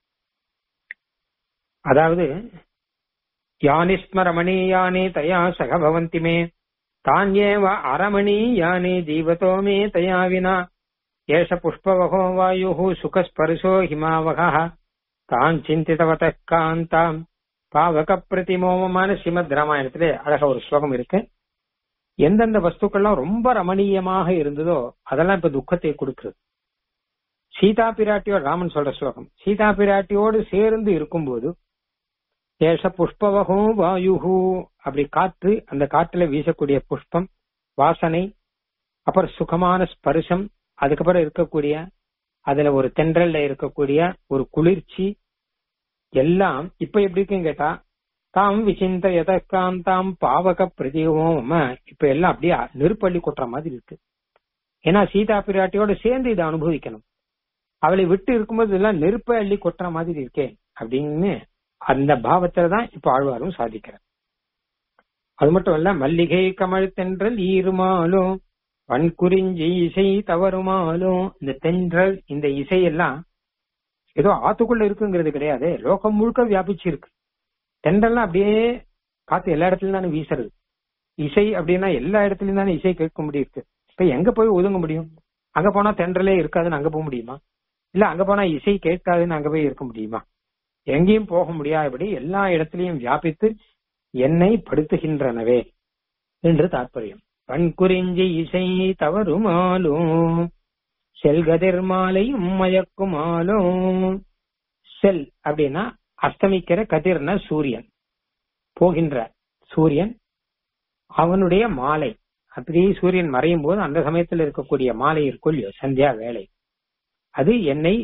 அதாவது யானிஸ்மரமணீயானே தயா சக பவந்தி மே தான்யேவ அரமணீயானே ஜீவதோ மே தயா வினா ஏஷ புஷ்பவகோ வாயு சுகஸ்பர்ஷோ ஹிமாவக தான் சிந்தித்தவத காந்தாம் பாவக பிரதிமோகமான ஸ்ரீமத் ராமாயணத்திலே அழகா ஒரு ஸ்லோகம் இருக்கு எந்தெந்த வஸ்துக்கள்லாம் ரொம்ப ரமணீயமாக இருந்ததோ அதெல்லாம் இப்ப துக்கத்தை கொடுக்குறது சீதா பிராட்டியோட ராமன் சொல்ற ஸ்லோகம் சீதா பிராட்டியோடு சேர்ந்து இருக்கும்போது ஏஷ புஷ்பவகோ வாயுஹு அப்படி காற்று அந்த காற்றுல வீசக்கூடிய புஷ்பம் வாசனை அப்புறம் சுகமான ஸ்பர்சம் அதுக்கப்புறம் இருக்கக்கூடிய அதுல ஒரு தென்றல்ல இருக்கக்கூடிய ஒரு குளிர்ச்சி எல்லாம் இப்ப எப்படி இருக்குன்னு கேட்டா தாம் விசிந்த எதற்காந்தாம் பாவக பிரதிகோம இப்ப எல்லாம் அப்படியே நெருப்பள்ளி கொட்டுற மாதிரி இருக்கு ஏன்னா சீதா பிராட்டியோட சேர்ந்து இதை அனுபவிக்கணும் அவளை விட்டு இருக்கும்போது இதெல்லாம் நெருப்பை அள்ளி கொட்டுற மாதிரி இருக்கே அப்படின்னு அந்த பாவத்துல தான் இப்ப ஆழ்வாரும் சாதிக்கிறார் அது மட்டும் இல்ல மல்லிகை கமல் தென்றல் ஈருமாலும் வன்குறிஞ்சி இசை தவறுமாலும் இந்த தென்றல் இந்த இசையெல்லாம் ஏதோ ஆத்துக்குள்ள இருக்குங்கிறது கிடையாது லோகம் முழுக்க வியாபிச்சு இருக்கு தென்றல்லாம் அப்படியே காத்து எல்லா இடத்துலயும் தானே வீசுறது இசை அப்படின்னா எல்லா இடத்துலயும் தானே இசை கேட்க முடியிருக்கு இப்ப எங்க போய் ஒதுங்க முடியும் அங்க போனா தென்றலே இருக்காதுன்னு அங்க போக முடியுமா இல்ல அங்க போனா இசை கேட்காதுன்னு அங்க போய் இருக்க முடியுமா எங்கேயும் போக முடியாதபடி எல்லா இடத்திலையும் வியாபித்து என்னை படுத்துகின்றனவே என்று தாற்பயம் பண்குறிஞ்சி இசை தவறுமாலும் செல்கதிர் மாலையும் மயக்குமாலும் செல் அப்படின்னா அஸ்தமிக்கிற கதிர்னா சூரியன் போகின்ற சூரியன் அவனுடைய மாலை அப்படியே சூரியன் மறையும் போது அந்த சமயத்தில் இருக்கக்கூடிய மாலை இருக்குள் சந்தியா வேலை அது என்னை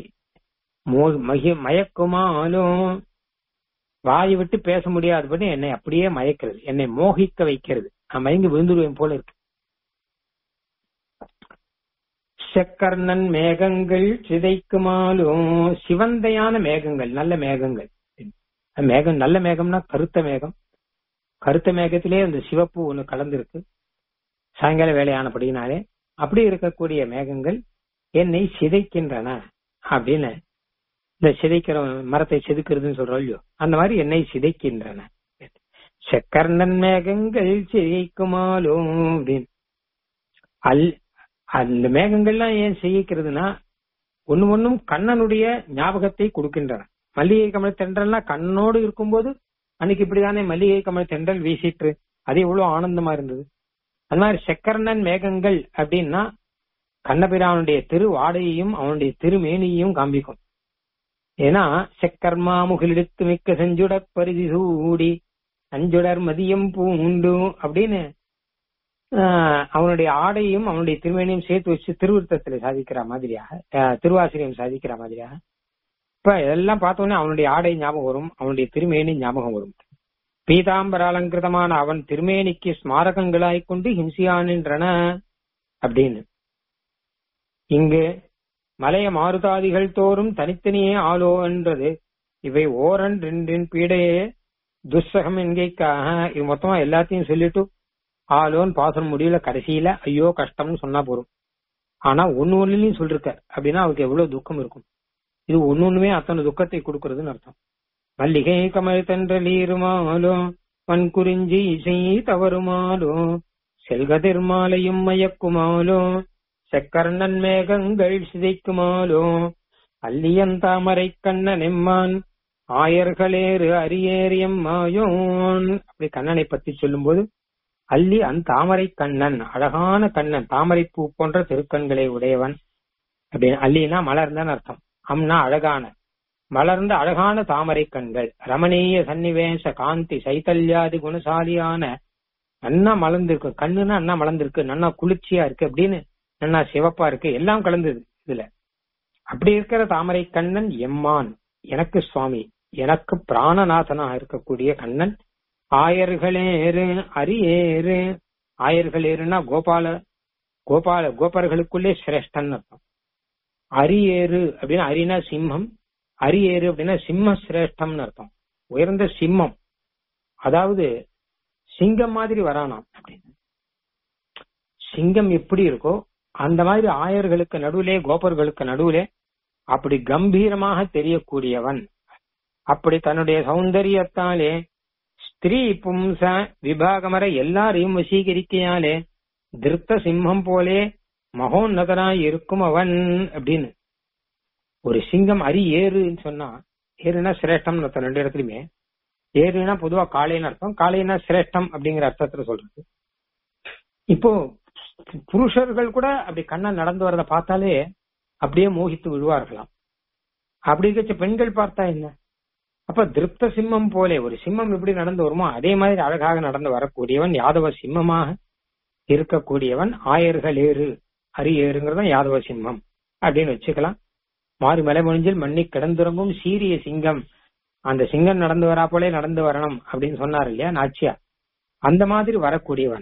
மயக்குமாலும் வாயை விட்டு பேச முடியாதபடி என்னை அப்படியே மயக்கிறது என்னை மோகிக்க வைக்கிறது நான் மயங்கி விழுந்துருவேன் போல இருக்கு செக்கர்ணன் மேகங்கள் சிதைக்குமாலும் சிவந்தையான மேகங்கள் நல்ல மேகங்கள் மேகம் நல்ல மேகம்னா கருத்த மேகம் கருத்த மேகத்திலே அந்த சிவப்பு ஒண்ணு கலந்திருக்கு சாயங்கால வேலையானபடினாலே அப்படி இருக்கக்கூடிய மேகங்கள் என்னை சிதைக்கின்றன அப்படின்னு இந்த சிதைக்கிற மரத்தை செதுக்கிறதுன்னு சொல்றோம் இல்லையோ அந்த மாதிரி என்னை சிதைக்கின்றன செக்கர்ணன் மேகங்கள் சிதைக்குமாலும் அப்படின்னு அல் அந்த மேகங்கள்லாம் ஏன் செய்யிக்கிறதுனா ஒண்ணு ஒண்ணும் கண்ணனுடைய ஞாபகத்தை கொடுக்கின்றன மல்லிகை கமல் தென்றல்னா கண்ணோடு இருக்கும்போது அன்னைக்கு இப்படிதானே மல்லிகை கமல் தென்றல் வீசிட்டு அது எவ்வளவு ஆனந்தமா இருந்தது அது மாதிரி செக்கர்ணன் மேகங்கள் அப்படின்னா கண்ணபிரானுடைய திருவாடையையும் அவனுடைய திருமேனியையும் காண்பிக்கும் ஏன்னா செக்கர்மா முகிலெடுத்து மிக்க செஞ்சுடற் பரிதி சூடி அஞ்சுடர் மதியம் பூண்டு அப்படின்னு அவனுடைய ஆடையும் அவனுடைய திருமேனியும் சேர்த்து வச்சு திருவிருத்தத்துல சாதிக்கிற மாதிரியாக திருவாசிரியம் சாதிக்கிற மாதிரியாக இப்ப இதெல்லாம் பார்த்தோன்னே அவனுடைய ஆடை ஞாபகம் வரும் அவனுடைய திருமேனி ஞாபகம் வரும் பீதாம்பர அலங்கிருதமான அவன் திருமேனிக்கு ஸ்மாரகங்களாய் கொண்டு ஹிம்சியானின்றன அப்படின்னு இங்கு மலைய மாறுதாதிகள் தோறும் தனித்தனியே ஆளோ என்றது இவை ஓரன் ரெண்டின் பீடையே துஸ்ஸகம் என்கைக்காக இது மொத்தமா எல்லாத்தையும் சொல்லிட்டு ஆலோன் பாசனம் முடியல கடைசியில ஐயோ கஷ்டம்னு சொன்னா போறோம் ஆனா ஒன்னு ஒண்ணுலயும் சொல்லிருக்க அப்படின்னா அவருக்கு எவ்வளவு துக்கம் இருக்கும் இது ஒன்னு ஒண்ணுமே அத்தனை துக்கத்தை கொடுக்கறதுன்னு அர்த்தம் மல்லிகை கமல் தென்றலீருமாலோ மண் குறிஞ்சி இசை தவறுமாலோ செல்கதிர் மாலையும் மயக்குமாலோ செக்கர்ணன் மேகங்கள் சிதைக்குமாலோ அல்லியன் தாமரை கண்ணன் எம்மான் ஆயர்களேறு அரியேறியம் மாயோன் அப்படி கண்ணனை பத்தி சொல்லும்போது அல்லி அந் தாமரை கண்ணன் அழகான கண்ணன் தாமரை பூ போன்ற திருக்கண்களை உடையவன் அப்படின்னு அல்லினா மலர்ந்தான் அர்த்தம் அம்னா அழகான மலர்ந்த அழகான தாமரை கண்கள் ரமணீய சன்னிவேச காந்தி சைத்தல்யாதி குணசாலியான நன்னா மலர்ந்திருக்கு கண்ணுன்னா நன்னா மலர்ந்திருக்கு நன்னா குளிர்ச்சியா இருக்கு அப்படின்னு நன்னா சிவப்பா இருக்கு எல்லாம் கலந்தது இதுல அப்படி இருக்கிற தாமரை கண்ணன் எம்மான் எனக்கு சுவாமி எனக்கு பிராணநாதனா இருக்கக்கூடிய கண்ணன் ஆயர்களேறு அரியேறு ஆயர்களேறுனா கோபால கோபால கோபர்களுக்குள்ளே சிரேஷ்டன் அர்த்தம் அரியேறு அப்படின்னா அரினா சிம்மம் அரியேறு அப்படின்னா சிம்ம சிரேஷ்டம்னு அர்த்தம் உயர்ந்த சிம்மம் அதாவது சிங்கம் மாதிரி வரானாம் அப்படின்னு சிங்கம் எப்படி இருக்கோ அந்த மாதிரி ஆயர்களுக்கு நடுவிலே கோபர்களுக்கு நடுவிலே அப்படி கம்பீரமாக தெரியக்கூடியவன் அப்படி தன்னுடைய சௌந்தரியத்தாலே ஸ்திரீ பும்ச விபாகமர எல்லாரையும் வசீகரிக்கையாலே திருத்த சிம்மம் போலே மகோன்னதனாய் இருக்கும் அவன் அப்படின்னு ஒரு சிங்கம் அரி ஏறுன்னு சொன்னா ஏறுனா சிரேஷ்டம் அர்த்தம் ரெண்டு இடத்துலயுமே ஏறுனா பொதுவா காளைன்னு அர்த்தம் காளைனா சிரேஷ்டம் அப்படிங்கிற அர்த்தத்துல சொல்றது இப்போ புருஷர்கள் கூட அப்படி கண்ணா நடந்து வரத பார்த்தாலே அப்படியே மோகித்து விழுவார்களாம் அப்படி இருக்க பெண்கள் பார்த்தா என்ன அப்ப திருப்த சிம்மம் போலே ஒரு சிம்மம் எப்படி நடந்து வருமோ அதே மாதிரி அழகாக நடந்து வரக்கூடியவன் யாதவ சிம்மமாக இருக்கக்கூடியவன் ஆயர்கள் ஏறு அரி ஏறுங்கிறதான் யாதவ சிம்மம் அப்படின்னு வச்சுக்கலாம் மாறி மலை முடிஞ்சில் மண்ணி கிடந்துறங்கும் சீரிய சிங்கம் அந்த சிங்கம் நடந்து வரா போலே நடந்து வரணும் அப்படின்னு சொன்னார் இல்லையா நாச்சியா அந்த மாதிரி வரக்கூடியவன்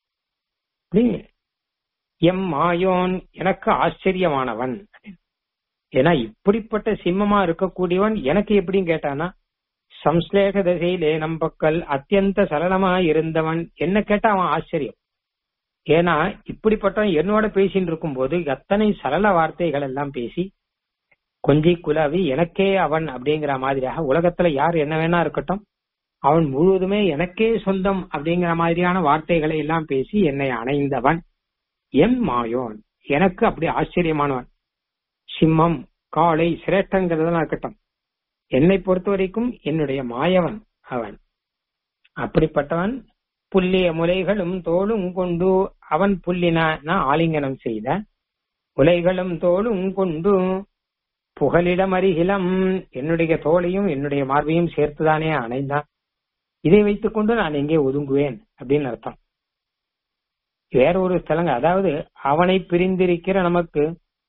எம் மாயோன் எனக்கு ஆச்சரியமானவன் ஏன்னா இப்படிப்பட்ட சிம்மமா இருக்கக்கூடியவன் எனக்கு எப்படின்னு கேட்டானா சம்ஸ்லேக தசையிலே நம்பக்கல் அத்தியந்த சரளமா இருந்தவன் என்ன கேட்டா அவன் ஆச்சரியம் ஏன்னா இப்படிப்பட்டவன் என்னோட பேசிட்டு இருக்கும் போது எத்தனை சரள வார்த்தைகள் எல்லாம் பேசி கொஞ்சி குலாவி எனக்கே அவன் அப்படிங்கிற மாதிரியாக உலகத்துல யார் என்ன வேணா இருக்கட்டும் அவன் முழுவதுமே எனக்கே சொந்தம் அப்படிங்கிற மாதிரியான வார்த்தைகளை எல்லாம் பேசி என்னை அணைந்தவன் என் மாயோன் எனக்கு அப்படி ஆச்சரியமானவன் சிம்மம் காளை சிரேஷ்டங்கிறதெல்லாம் இருக்கட்டும் என்னை பொறுத்த வரைக்கும் என்னுடைய மாயவன் அவன் அப்படிப்பட்டவன் புல்லிய முலைகளும் தோளும் கொண்டு அவன் புல்லின ஆலிங்கனம் செய்த முலைகளும் தோளும் கொண்டு புகலிடம் அருகிலம் என்னுடைய தோளையும் என்னுடைய மார்பையும் சேர்த்துதானே அணைந்தான் இதை வைத்துக் கொண்டு நான் எங்கே ஒதுங்குவேன் அப்படின்னு அர்த்தம் வேற ஒரு ஸ்தலங்க அதாவது அவனை பிரிந்திருக்கிற நமக்கு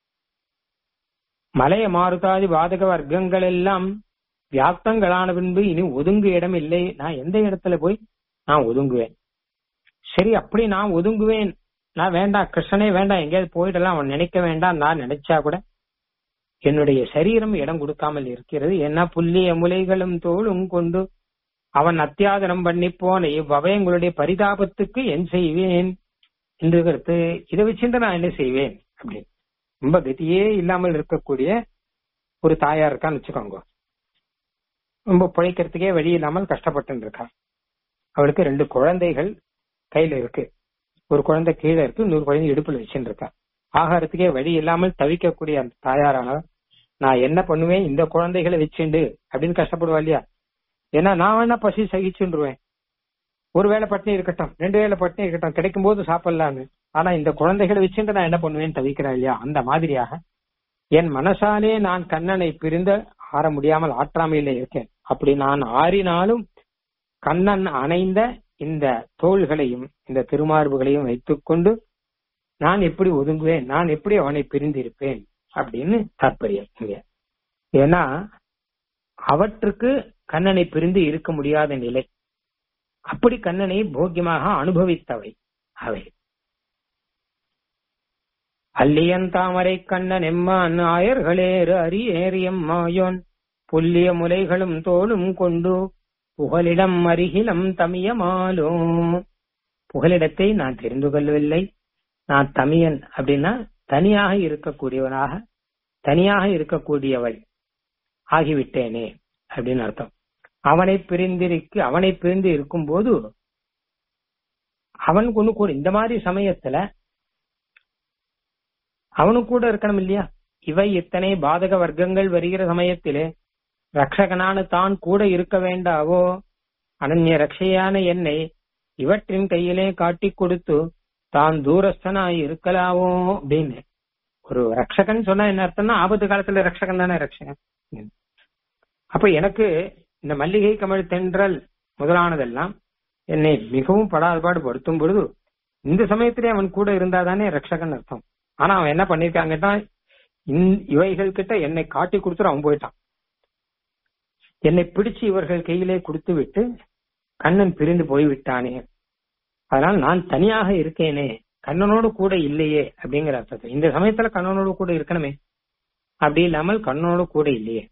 மலைய மாறுதாதி பாதக வர்க்கங்கள் எல்லாம் வியாப்தங்களான பின்பு இனி ஒதுங்கு இடம் இல்லை நான் எந்த இடத்துல போய் நான் ஒதுங்குவேன் சரி அப்படி நான் ஒதுங்குவேன் நான் வேண்டாம் கிருஷ்ணனே வேண்டாம் எங்கேயாவது போயிடலாம் அவன் நினைக்க வேண்டாம் நான் நினைச்சா கூட என்னுடைய சரீரம் இடம் கொடுக்காமல் இருக்கிறது என்ன புல்லிய முலைகளும் தோளும் கொண்டு அவன் அத்தியாதனம் பண்ணி போன இவ்வவயங்களுடைய பரிதாபத்துக்கு என் செய்வேன் என்று கருத்து இதை வச்சுட்டு நான் என்ன செய்வேன் அப்படின்னு ரொம்ப கதியே இல்லாமல் இருக்கக்கூடிய ஒரு தாயா இருக்கான்னு வச்சுக்கோங்க ரொம்ப பிழைக்கிறதுக்கே வழி இல்லாமல் கஷ்டப்பட்டு இருக்கா அவளுக்கு ரெண்டு குழந்தைகள் கையில இருக்கு ஒரு குழந்தை கீழே இருக்கு இன்னொரு குழந்தை இடுப்புல வச்சுட்டு இருக்கா ஆகாரத்துக்கே வழி இல்லாமல் தவிக்கக்கூடிய அந்த தாயாரானவர் நான் என்ன பண்ணுவேன் இந்த குழந்தைகளை வச்சுண்டு அப்படின்னு கஷ்டப்படுவா இல்லையா ஏன்னா நான் வேணா பசி சகிச்சுருவேன் ஒரு வேளை பட்டினி இருக்கட்டும் ரெண்டு வேளை பட்டினி இருக்கட்டும் கிடைக்கும் போது சாப்பிடலான்னு ஆனா இந்த குழந்தைகளை வச்சுட்டு நான் என்ன பண்ணுவேன்னு தவிக்கிறேன் இல்லையா அந்த மாதிரியாக என் மனசாலே நான் கண்ணனை பிரிந்து ஆற முடியாமல் ஆற்றாமையில இருக்கேன் அப்படி நான் ஆறினாலும் கண்ணன் அணைந்த இந்த தோள்களையும் இந்த திருமார்புகளையும் வைத்துக்கொண்டு நான் எப்படி ஒதுங்குவேன் நான் எப்படி அவனை பிரிந்திருப்பேன் அப்படின்னு தாற்பயம் இங்க ஏன்னா அவற்றுக்கு கண்ணனை பிரிந்து இருக்க முடியாத நிலை அப்படி கண்ணனை போக்கியமாக அனுபவித்தவை அவை அல்லியன் தாமரை கண்ணன் எம்மான் ஆயர்களேறு அரியேறியம் மாயோன் புல்லிய முலைகளும் தோளும் கொண்டு புகலிடம் அருகிலம் தமியமாலோ புகலிடத்தை நான் தெரிந்து கொள்ளவில்லை நான் தமியன் அப்படின்னா தனியாக இருக்கக்கூடியவனாக தனியாக இருக்கக்கூடியவள் ஆகிவிட்டேனே அப்படின்னு அர்த்தம் அவனை பிரிந்திருக்கு அவனை பிரிந்து இருக்கும் போது அவன் கொண்டு கூட இந்த மாதிரி சமயத்துல அவனும் கூட இருக்கணும் இல்லையா இவை இத்தனை பாதக வர்க்கங்கள் வருகிற சமயத்திலே ரக்ஷகனான தான் கூட இருக்க வேண்டாவோ அனன்ய ரக்ஷையான என்னை இவற்றின் கையிலே காட்டி கொடுத்து தான் தூரஸ்தனாய் இருக்கலாவோ அப்படின்னு ஒரு ரக்ஷகன் சொன்னா என்ன அர்த்தம்னா ஆபத்து காலத்துல ரக்ஷகன் தானே ரக்ஷகன் அப்ப எனக்கு இந்த மல்லிகை கமல் தென்றல் முதலானதெல்லாம் என்னை மிகவும் படாதபாடு படுத்தும் பொழுது இந்த சமயத்திலே அவன் கூட இருந்தாதானே ரட்சகன் அர்த்தம் ஆனா அவன் என்ன பண்ணிருக்காங்கன்னா இவைகள் கிட்ட என்னை காட்டி கொடுத்துட்டு அவன் போயிட்டான் என்னை பிடிச்சு இவர்கள் கையிலே கொடுத்து விட்டு கண்ணன் பிரிந்து போய்விட்டானே அதனால் நான் தனியாக இருக்கேனே கண்ணனோடு கூட இல்லையே அப்படிங்கிற அர்த்தத்தில் இந்த சமயத்துல கண்ணனோடு கூட இருக்கணுமே அப்படி இல்லாமல் கண்ணனோடு கூட இல்லையே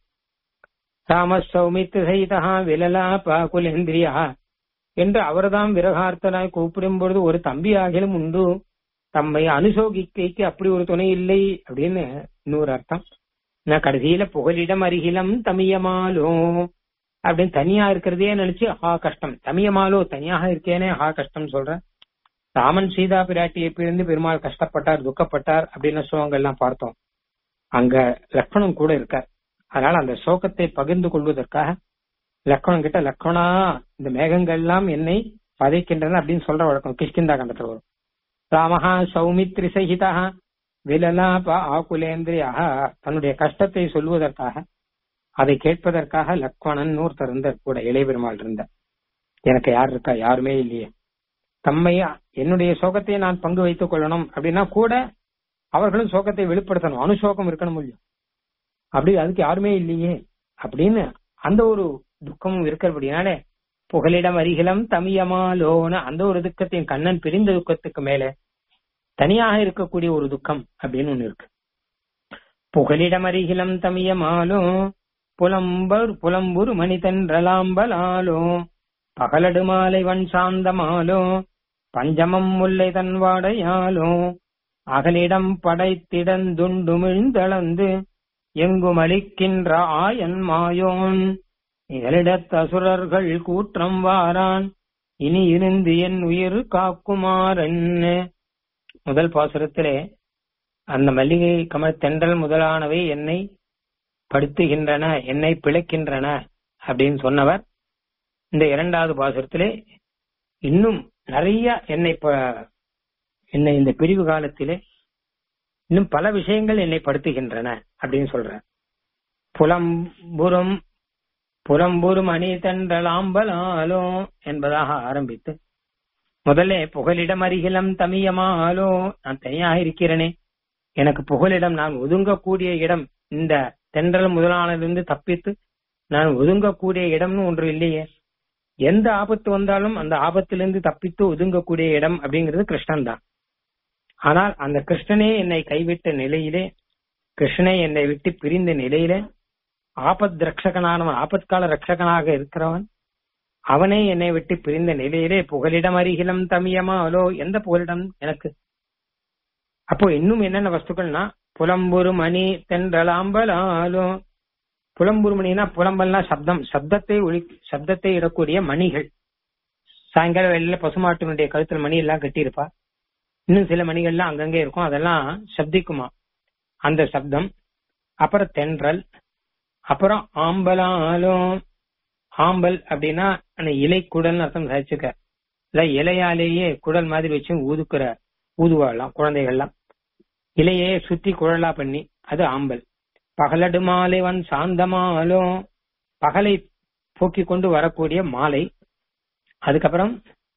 ராம சௌமித்து சைதா விலலா பாகுலேந்திரியா என்று அவர்தான் விரகார்த்தனாய் கூப்பிடும் பொழுது ஒரு தம்பி ஆகிலும் உண்டு தம்மை அனுசோகிக்கைக்கு அப்படி ஒரு துணை இல்லை அப்படின்னு இன்னொரு அர்த்தம் நான் கடைசியில புகலிடம் அருகிலம் தமியமாலோ அப்படின்னு தனியா இருக்கிறதே நினைச்சு ஹா கஷ்டம் தமியமாலோ தனியாக இருக்கேனே ஹா கஷ்டம் சொல்றேன் ராமன் சீதா பிராட்டியை பிரிந்து பெருமாள் கஷ்டப்பட்டார் துக்கப்பட்டார் அப்படின்னு ஸ்லோகங்கள் எல்லாம் பார்த்தோம் அங்க லக்ஷ்மணன் கூட இருக்கார் அதனால அந்த சோகத்தை பகிர்ந்து கொள்வதற்காக லக்ஷ்மணன் கிட்ட லக்ஷ்மணா இந்த மேகங்கள் எல்லாம் என்னை பதைக்கின்றன அப்படின்னு சொல்ற வழக்கம் கிஷ்கிந்தா கண்டத்துல வரும் ராமஹா சௌமித்ரி சகிதா விலலாப ஆகுலேந்திரியாக தன்னுடைய கஷ்டத்தை சொல்வதற்காக அதை கேட்பதற்காக லக்ஷ்மணன் ஒருத்தர் இருந்தார் கூட இளைய பெருமாள் இருந்தார் எனக்கு யார் இருக்கா யாருமே இல்லையே தம்மையா என்னுடைய சோகத்தை நான் பங்கு வைத்துக் கொள்ளணும் அப்படின்னா கூட அவர்களும் சோகத்தை வெளிப்படுத்தணும் அனுசோகம் இருக்கணும் இல்லையோ அப்படி அதுக்கு யாருமே இல்லையே அப்படின்னு அந்த ஒரு துக்கமும் இருக்கிறபடினாலே புகலிடம் அருகிலம் தமியமாலோன அந்த ஒரு துக்கத்தையும் கண்ணன் பிரிந்த துக்கத்துக்கு மேல தனியாக இருக்கக்கூடிய ஒரு துக்கம் அப்படின்னு ஒண்ணு இருக்கு புகலிடம் அருகிலம் தமியமாலோ புலம்பர் புலம்புரு மணிதன்றலாம்பலாலோ பகலடு மாலை வன் சாந்தமாலோ பஞ்சமம் முல்லை தன் வாடையாலோ அகலிடம் படைத்திடந்துண்டுமிழ்ந்தளந்து எங்கும் அளிக்கின்ற ஆயன் மாயோன் இகலிடத் அசுரர்கள் கூற்றம் வாரான் இனி இருந்து என் உயிர் காக்குமாறன் முதல் பாசுரத்திலே அந்த மல்லிகை கமல் தென்றல் முதலானவை என்னை படுத்துகின்றன என்னை பிழைக்கின்றன அப்படின்னு சொன்னவர் இந்த இரண்டாவது பாசுரத்திலே இன்னும் நிறைய என்னை என்னை இந்த பிரிவு காலத்திலே இன்னும் பல விஷயங்கள் என்னை படுத்துகின்றன அப்படின்னு சொல்ற புலம்புறம் புலம்புரும் அணி தன்றலாம்பலாலோ என்பதாக ஆரம்பித்து முதல்ல புகலிடம் அருகிலம் தமியமாலோ நான் தனியாக இருக்கிறேனே எனக்கு புகலிடம் நான் ஒதுங்கக்கூடிய இடம் இந்த தென்றல் முதலானதிலிருந்து தப்பித்து நான் ஒதுங்கக்கூடிய இடம்னு ஒன்று இல்லையே எந்த ஆபத்து வந்தாலும் அந்த ஆபத்திலிருந்து தப்பித்து ஒதுங்கக்கூடிய இடம் அப்படிங்கிறது கிருஷ்ணன் தான் ஆனால் அந்த கிருஷ்ணனே என்னை கைவிட்ட நிலையிலே கிருஷ்ணனை என்னை விட்டு பிரிந்த நிலையிலே ஆபத் ரட்சகனானவன் ஆபத்கால ரட்சகனாக இருக்கிறவன் அவனே என்னை விட்டு பிரிந்த நிலையிலே புகலிடம் அருகிலம் தமியமாலோ எந்த புகலிடம் எனக்கு அப்போ இன்னும் என்னென்ன வஸ்துக்கள்னா புலம்புரு மணி தென்றலாம்பலாலோ புலம்புரு மணினா புலம்பல்னா சப்தம் சப்தத்தை ஒளி சப்தத்தை இடக்கூடிய மணிகள் சாயங்கால வேலையில பசுமாட்டினுடைய கழுத்துல மணி எல்லாம் கட்டியிருப்பா இன்னும் சில மணிகள்லாம் அங்கங்கே இருக்கும் அதெல்லாம் சப்திக்குமா அந்த சப்தம் அப்புறம் தென்றல் அப்புறம் ஆம்பலாலும் ஆம்பல் அப்படின்னா அந்த இலை குடல்னு அர்த்தம் சாதிச்சுக்க இல்ல இலையாலேயே குடல் மாதிரி வச்சு ஊதுக்குற ஊதுவாடலாம் குழந்தைகள்லாம் இலையே சுத்தி குழலா பண்ணி அது ஆம்பல் பகலடு மாலைவன் சாந்தமாலும் பகலை போக்கி கொண்டு வரக்கூடிய மாலை அதுக்கப்புறம்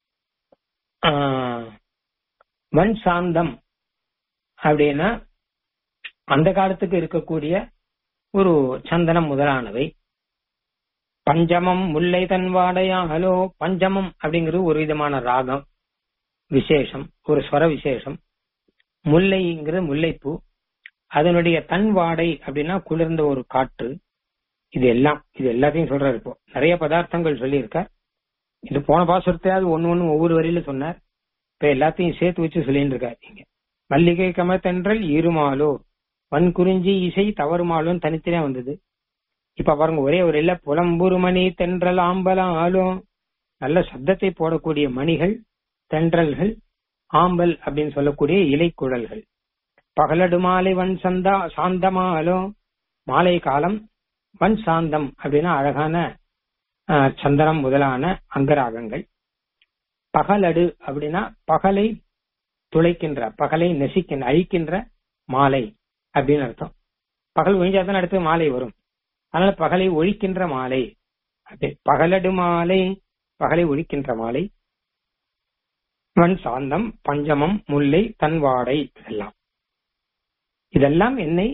வன் சாந்தம் அப்படின்னா அந்த காலத்துக்கு இருக்கக்கூடிய ஒரு சந்தனம் முதலானவை பஞ்சமம் முல்லை தன் வாடையாகலோ பஞ்சமம் அப்படிங்கிறது ஒரு விதமான ராகம் விசேஷம் ஒரு ஸ்வர விசேஷம் முல்லைங்கிறது முல்லைப்பூ அதனுடைய தன் வாடை அப்படின்னா குளிர்ந்த ஒரு காற்று இது எல்லாம் இது எல்லாத்தையும் சொல்றாரு இப்போ நிறைய பதார்த்தங்கள் சொல்லியிருக்க இது போன பாசுரத்தையாவது ஒன்னு ஒன்னு ஒவ்வொரு வரியில சொன்னார் இப்ப எல்லாத்தையும் சேர்த்து வச்சு சொல்லிட்டு இருக்காரு இங்க மல்லிகை கமத்தென்றல் இருமாலோ வன்குறிஞ்சி இசை தவறுமாலும் தனித்தனே வந்தது இப்ப பாருங்க ஒரே ஒரு இல்ல புலம்புரு மணி தென்றல் ஆம்பலம் ஆலும் நல்ல சப்தத்தை போடக்கூடிய மணிகள் தென்றல்கள் ஆம்பல் அப்படின்னு சொல்லக்கூடிய இலைக்குழல்கள் பகலடு மாலை வன் சந்தா சாந்தமாலும் மாலை காலம் வன் சாந்தம் அப்படின்னா அழகான சந்தனம் முதலான அங்கராகங்கள் பகலடு அப்படின்னா பகலை துளைக்கின்ற பகலை நெசிக்கின்ற அழிக்கின்ற மாலை அப்படின்னு அர்த்தம் பகல் ஒழிஞ்சாதான் அடுத்து மாலை வரும் அதனால பகலை ஒழிக்கின்ற மாலை அது பகலடு மாலை பகலை ஒழிக்கின்ற மாலை வன் சாந்தம் பஞ்சமம் முல்லை தன்வாடை இதெல்லாம் இதெல்லாம் என்னை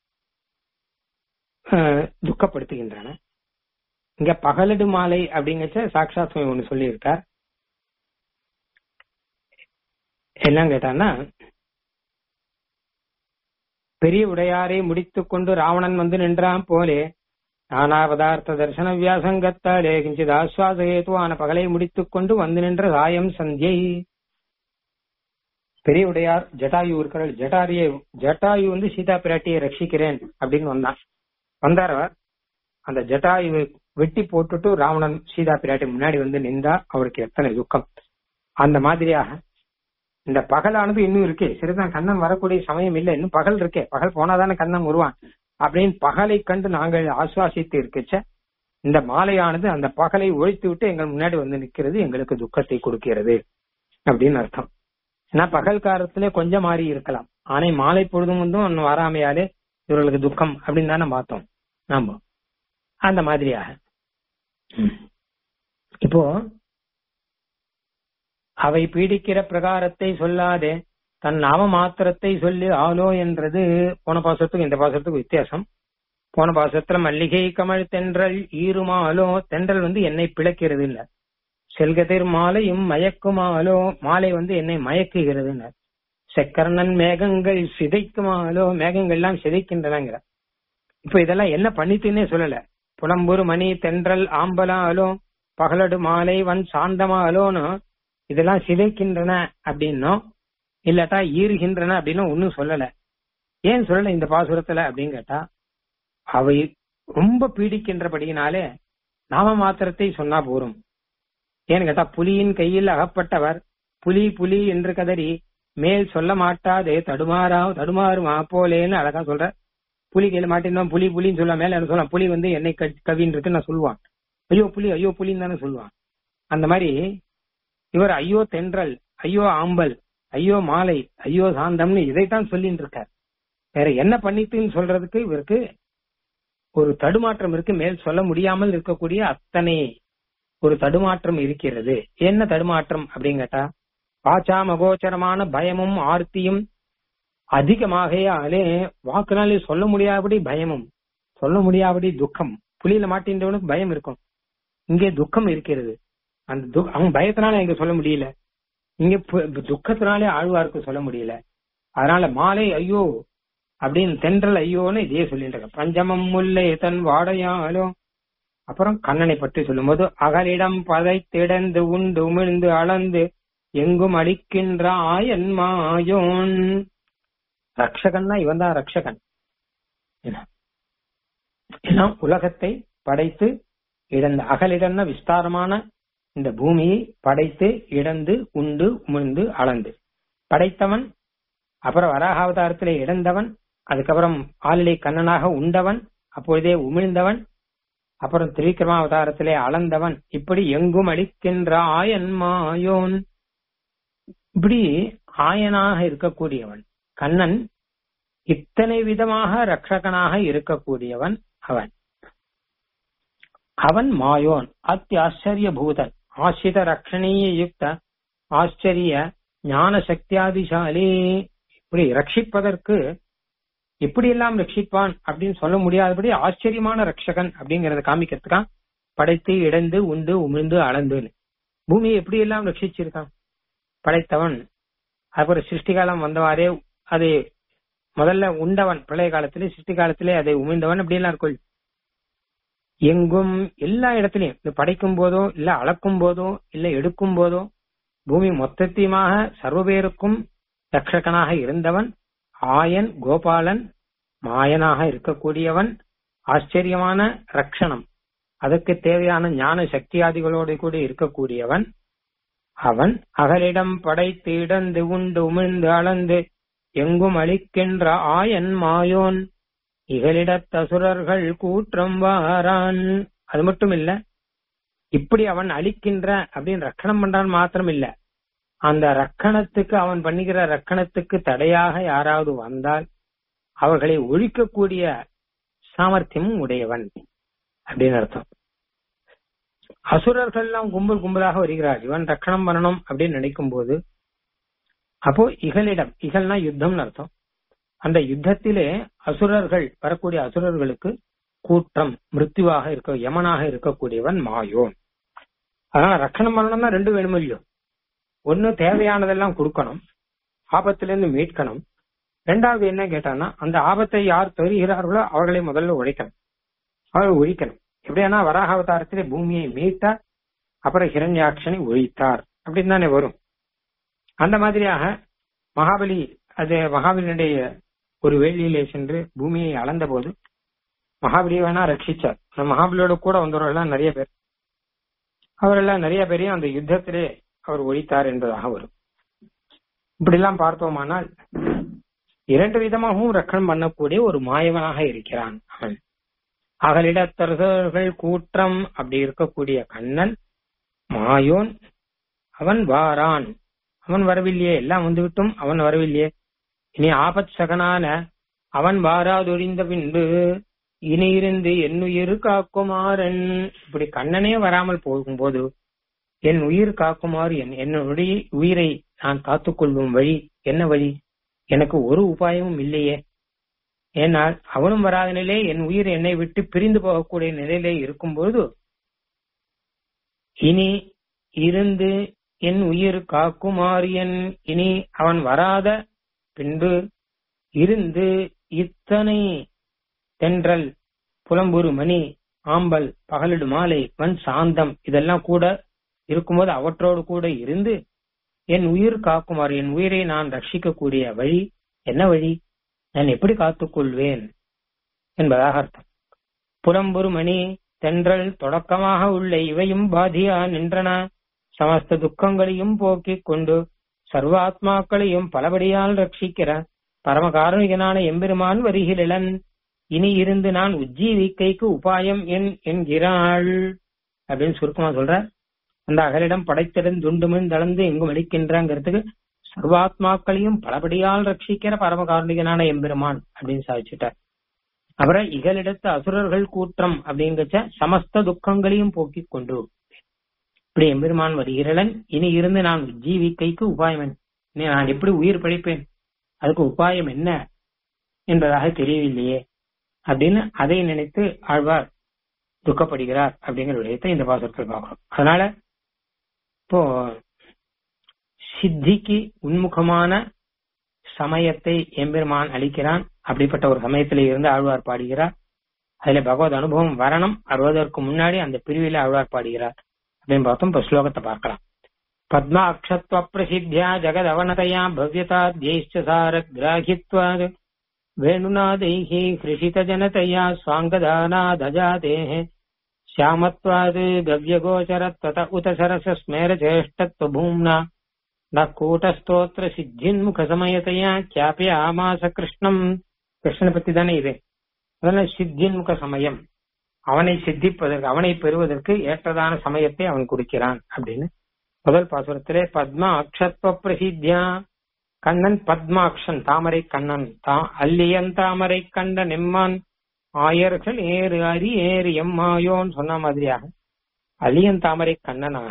ஆஹ், துக்கப்படுத்துகின்றன இங்க பகலடு மாலை அப்படிங்கச்ச சாக்ஷாத் சுவாமி ஒண்ணு சொல்லியிருக்கார் எல்லாம் கேட்டான்னா பெரிய உடையாரை முடித்துக் கொண்டு ராவணன் வந்து நின்றான் போலே நானாவதார்த்த தர்சன வியாசங்கத்தாலே கிஞ்சித் ஆஸ்வாத ஹேதுவான பகலை முடித்துக் கொண்டு வந்து நின்ற சாயம் சந்தியை பெரிய உடையார் ஜட்டாயு இருக்கிறார் ஜட்டாரிய ஜட்டாயு வந்து சீதா பிராட்டியை ரட்சிக்கிறேன் அப்படின்னு வந்தான் வந்தார் அவர் அந்த ஜட்டாயுவை வெட்டி போட்டுட்டு ராவணன் சீதா பிராட்டி முன்னாடி வந்து நின்றா அவருக்கு எத்தனை துக்கம் அந்த மாதிரியாக இந்த பகலானது இன்னும் இருக்கே சரிதான் கண்ணன் வரக்கூடிய சமயம் இல்லை இன்னும் பகல் இருக்கே பகல் போனாதானே கண்ணன் வருவான் அப்படின்னு பகலை கண்டு நாங்கள் ஆசுவாசித்து இருக்கச்ச இந்த மாலையானது அந்த பகலை ஒழித்து விட்டு எங்கள் முன்னாடி வந்து நிற்கிறது எங்களுக்கு துக்கத்தை கொடுக்கிறது அப்படின்னு அர்த்தம் ஏன்னா பகல் காலத்திலே கொஞ்சம் மாறி இருக்கலாம் ஆனா மாலை பொழுதும் வந்து ஒன்னு வராமையாலே இவர்களுக்கு துக்கம் அப்படின்னு தானே பார்த்தோம் நாம அந்த மாதிரியாக ம். இப்போ அவை பீடிக்கிற பிரகாரத்தை சொல்லாதே தன் நாம மாத்திரத்தை சொல்லி ஆலோ என்றது போன பாசத்துக்கும் இந்த பாசத்துக்கும் வித்தியாசம் போன பாசத்துல மல்லிகை கமல் தென்றல் ஈருமாலோ தென்றல் வந்து என்னை பிளக்கிறது இல்ல செல்கதிர் மாலையும் மயக்குமாலோ மாலை வந்து என்னை மயக்குகிறது செக்கர்ணன் மேகங்கள் சிதைக்குமாலோ மேகங்கள் எல்லாம் சிதைக்கின்றனங்கிற இப்ப இதெல்லாம் என்ன பண்ணிட்டுன்னே சொல்லல புலம்புரு மணி தென்றல் ஆம்பலாலோ பகலடு மாலை வன் சாந்தமாலோன்னு இதெல்லாம் சிதைக்கின்றன அப்படின்னும் இல்லாட்டா ஈறுகின்றன அப்படின்னு ஒன்னும் சொல்லல ஏன் சொல்லல இந்த பாசுரத்துல அப்படின்னு கேட்டா அவை ரொம்ப பீடிக்கின்றபடியினாலே நாம மாத்திரத்தை சொன்னா போரும் ஏன்னு கேட்டா புலியின் கையில் அகப்பட்டவர் புலி புலி என்று கதறி மேல் சொல்ல மாட்டாதே தடுமாறா தடுமாறுமா போலேன்னு அழகா சொல்ற புலி கையில மாட்டிருந்தோம் புலி புலின்னு சொல்ல மேல என்ன சொல்லலாம் புலி வந்து என்னை க- கவின்னு இருக்கு நான் சொல்லுவான் ஐயோ புலி ஐயோ புலின்னு தானே சொல்லுவான் அந்த மாதிரி இவர் ஐயோ தென்றல் ஐயோ ஆம்பல் ஐயோ மாலை ஐயோ சாந்தம்னு இதைத்தான் சொல்லிட்டு இருக்கார் வேற என்ன பண்ணிட்டுன்னு சொல்றதுக்கு இவருக்கு ஒரு தடுமாற்றம் இருக்கு மேல் சொல்ல முடியாமல் இருக்கக்கூடிய அத்தனை ஒரு தடுமாற்றம் இருக்கிறது என்ன தடுமாற்றம் அப்படின்னு கேட்டா பாச்சாமகோச்சரமான பயமும் ஆர்த்தியும் அதிகமாகையாலே வாக்குனாலே சொல்ல முடியாதபடி பயமும் சொல்ல முடியாதபடி துக்கம் புலியில மாட்டின்றவனுக்கு பயம் இருக்கும் இங்கே துக்கம் இருக்கிறது அந்த து- அவன் பயத்தினால எங்க சொல்ல முடியல இங்க பு- துக்கத்தினாலே ஆழ்வாருக்கு சொல்ல முடியல அதனால மாலை ஐயோ அப்படின்னு தென்றல் ஐயோன்னு இதே சொல்லிட்டு இருக்க பஞ்சமம் முல்லை தன் வாடையாலோ அப்புறம் கண்ணனை பற்றி சொல்லும்போது அகலிடம் பதை திடந்து உண்டு உமிழ்ந்து அளந்து எங்கும் அடிக்கின்ற ஆயன் மாயோன் ரக்ஷகன்னா இவன் தான் ரக்ஷகன் என்ன? ஏன்னா உலகத்தை படைத்து இழந்த அகலிடம்னா விஸ்தாரமான இந்த பூமியை படைத்து இழந்து உண்டு உமிழ்ந்து அளந்து படைத்தவன் அப்புறம் வராகாவதாரத்திலே இழந்தவன் அதுக்கப்புறம் ஆளிலை கண்ணனாக உண்டவன் அப்பொழுதே உமிழ்ந்தவன் அப்புறம் திரிவிக்ரமாவதாரத்திலே அளந்தவன் இப்படி எங்கும் அளிக்கின்ற ஆயன் மாயோன் இப்படி ஆயனாக இருக்கக்கூடியவன் கண்ணன் இத்தனை விதமாக ரட்சகனாக இருக்கக்கூடியவன் அவன் அவன் மாயோன் அத்தியாச்சரிய பூதன் ஆசிரித ரக்ஷணீய யுக்த ஆச்சரிய ஞான சக்தியாதிசாலி இப்படி ரட்சிப்பதற்கு எப்படியெல்லாம் ரட்சிப்பான் அப்படின்னு சொல்ல முடியாதபடி ஆச்சரியமான ரட்சகன் அப்படிங்கறத காமிக்கிறதுக்கான் படைத்து இடந்து உண்டு உமிழ்ந்து அளந்துன்னு பூமியை எப்படியெல்லாம் ரட்சிச்சிருக்கான் படைத்தவன் அப்புறம் சிருஷ்டி காலம் வந்தவாறே அது முதல்ல உண்டவன் பிரளய காலத்திலே சிருஷ்டி காலத்திலே அதை உமிழ்ந்தவன் அப்படியெல்லாம் இருக்கும் எங்கும் எல்லா இடத்திலையும் இது படைக்கும் போதோ இல்ல அளக்கும் போதோ இல்ல எடுக்கும் போதோ பூமி மொத்தத்தையுமாக சர்வ பேருக்கும் ரட்சகனாக இருந்தவன் ஆயன் கோபாலன் மாயனாக இருக்கக்கூடியவன் ஆச்சரியமான ரட்சணம் அதற்கு தேவையான ஞான சக்தியாதிகளோடு கூட இருக்கக்கூடியவன் அவன் அகலிடம் படைத்து இடந்து உண்டு உமிழ்ந்து அளந்து எங்கும் அளிக்கின்ற ஆயன் மாயோன் இகலிடத் அசுரர்கள் கூற்றம் வாரான் அது மட்டும் இல்ல இப்படி அவன் அழிக்கின்ற அப்படின்னு ரக்கணம் பண்றான் மாத்திரம் இல்ல அந்த ரக்கணத்துக்கு அவன் பண்ணுகிற ரக்கணத்துக்கு தடையாக யாராவது வந்தால் அவர்களை ஒழிக்கக்கூடிய சாமர்த்தியமும் உடையவன் அப்படின்னு அர்த்தம் அசுரர்கள் எல்லாம் கும்பல் கும்பலாக வருகிறார் இவன் ரக்கணம் பண்ணணும் அப்படின்னு நினைக்கும் போது அப்போ இகலிடம் இகல்னா யுத்தம்னு அர்த்தம் அந்த யுத்தத்திலே அசுரர்கள் வரக்கூடிய அசுரர்களுக்கு கூட்டம் மிருத்யுவாக இருக்க யமனாக இருக்கக்கூடியவன் மாயோன் அதனால ரக்கணம் பண்ணணும்னா ரெண்டு வேணும் இல்லையோ ஒண்ணு தேவையானதெல்லாம் கொடுக்கணும் ஆபத்துல இருந்து மீட்கணும் ரெண்டாவது என்ன கேட்டான்னா அந்த ஆபத்தை யார் தருகிறார்களோ அவர்களை முதல்ல உழைக்கணும் அவர்கள் ஒழிக்கணும் எப்படியானா வராக அவதாரத்திலே பூமியை மீட்டார் அப்புறம் ஹிரண்யாட்சனை ஒழித்தார் அப்படின்னு தானே வரும் அந்த மாதிரியாக மகாபலி அது மகாபலியுடைய ஒரு வேள்வியிலே சென்று பூமியை அளந்த போது மகாபலி வேணா ரட்சிச்சார் அந்த மகாபலியோட கூட வந்தவர்கள் நிறைய பேர் அவரெல்லாம் நிறைய பேரையும் அந்த யுத்தத்திலே அவர் ஒழித்தார் என்பதாக வரும் இப்படி எல்லாம் பார்த்தோமானால் இரண்டு விதமாகவும் ரக்கணம் பண்ணக்கூடிய ஒரு மாயவனாக இருக்கிறான் அவன் அகலிடத்தர்கள் கூற்றம் அப்படி இருக்கக்கூடிய கண்ணன் மாயோன் அவன் வாரான் அவன் வரவில்லையே எல்லாம் வந்துவிட்டும் அவன் வரவில்லையே இனி ஆபத் சகனான அவன் வாராதொழிந்த பின்பு இனி இருந்து என்னுயிர் காக்குமாறன் இப்படி கண்ணனே வராமல் போகும்போது என் உயிர் காக்குமாறு என் என்னுடைய உயிரை நான் காத்துக்கொள்ளும் வழி என்ன வழி எனக்கு ஒரு உபாயமும் இல்லையே ஏனால் அவனும் வராத நிலை என் உயிர் என்னை விட்டு பிரிந்து போகக்கூடிய நிலையிலே இருக்கும்போது இனி இருந்து என் உயிர் காக்குமாறு என் இனி அவன் வராத பின்பு இருந்து இத்தனை தென்றல் புலம்புரு மணி ஆம்பல் பகலிடு மாலை வன் சாந்தம் இதெல்லாம் கூட இருக்கும்போது அவற்றோடு கூட இருந்து என் உயிர் காக்குமாறு என் உயிரை நான் ரட்சிக்கக்கூடிய வழி என்ன வழி நான் எப்படி காத்துக்கொள்வேன் என்பதாக அர்த்தம் புலம்புரு மணி தென்றல் தொடக்கமாக உள்ள இவையும் பாதியா நின்றன சமஸ்த துக்கங்களையும் போக்கிக் கொண்டு சர்வாத்மாக்களையும் பலபடியால் ரட்சிக்கிற பரமகாரணிகனான எம்பெருமான் வருகிறன் இனி இருந்து நான் உஜ்ஜீவிக்கைக்கு உபாயம் என் என்கிறாள் அப்படின்னு சுருக்கமா சொல்ற அந்த அகலிடம் படைத்திடம் துண்டுமின் தளர்ந்து எங்கும் அளிக்கின்றங்கிறதுக்கு சர்வாத்மாக்களையும் பலபடியால் ரட்சிக்கிற பரமகாரணிகனான எம்பெருமான் அப்படின்னு சாதிச்சுட்டார் அப்புறம் இகலிடத்து அசுரர்கள் கூற்றம் அப்படிங்கச்ச சமஸ்த துக்கங்களையும் போக்கிக் கொண்டு இப்படி எம்பெருமான் வருகிறன் இனி இருந்து நான் ஜீவிக்கைக்கு உபாயம் என்ன இனி நான் எப்படி உயிர் படைப்பேன் அதுக்கு உபாயம் என்ன என்பதாக தெரியவில்லையே அப்படின்னு அதை நினைத்து ஆழ்வார் துக்கப்படுகிறார் அப்படிங்கிற விடயத்தை இந்த பாசத்தில் பார்க்கிறோம் அதனால இப்போ சித்திக்கு உன்முகமான சமயத்தை எம்பெருமான் அளிக்கிறான் அப்படிப்பட்ட ஒரு சமயத்தில இருந்து ஆழ்வார் பாடுகிறார் அதுல பகவத் அனுபவம் வரணும் வருவதற்கு முன்னாடி அந்த பிரிவில ஆழ்வார் பாடுகிறார் அப்படின்னு பார்த்தோம் இப்ப ஸ்லோகத்தை பார்க்கலாம் பத்மாட்சத்வ பிரசித்தியா ஜகதவனதயா பவ்யதாத்யைச்ச சாரக்ராஹித்வாத் வேணுநாதைः ஹிருஷிதஜனதயா स्वाङ्गदानादजातेः श्यामत्वात् गव्यगोचरत्वत उत सरसस्मेरचेष्टत्वभूम्ना न कूटस्तोत्र सिद्धिन्मुखसमयतया ख्यापयामास கிருஷ்ணம் கிருஷ்ணனை பத்தி தானே இது அதனால சித்தின்முக சமயம் அவனை சித்திப்பதற்கு அவனை பெறுவதற்கு ஏற்றதான சமயத்தை அவன் கொடுக்கிறான் அப்படின்னு முதல் பாசுரத்திலே பத்மா அக்ஷத்வ பிரசித்தியா கண்ணன் பத்மாக்ஷன் தாமரை கண்ணன் தா அல்லியன் தாமரை கண்ட நெம்மான் ஆயர்கள் ஏறு அரி ஏறு எம்மாயோன்னு சொன்ன மாதிரியாக அலியன் தாமரை கண்ணனாக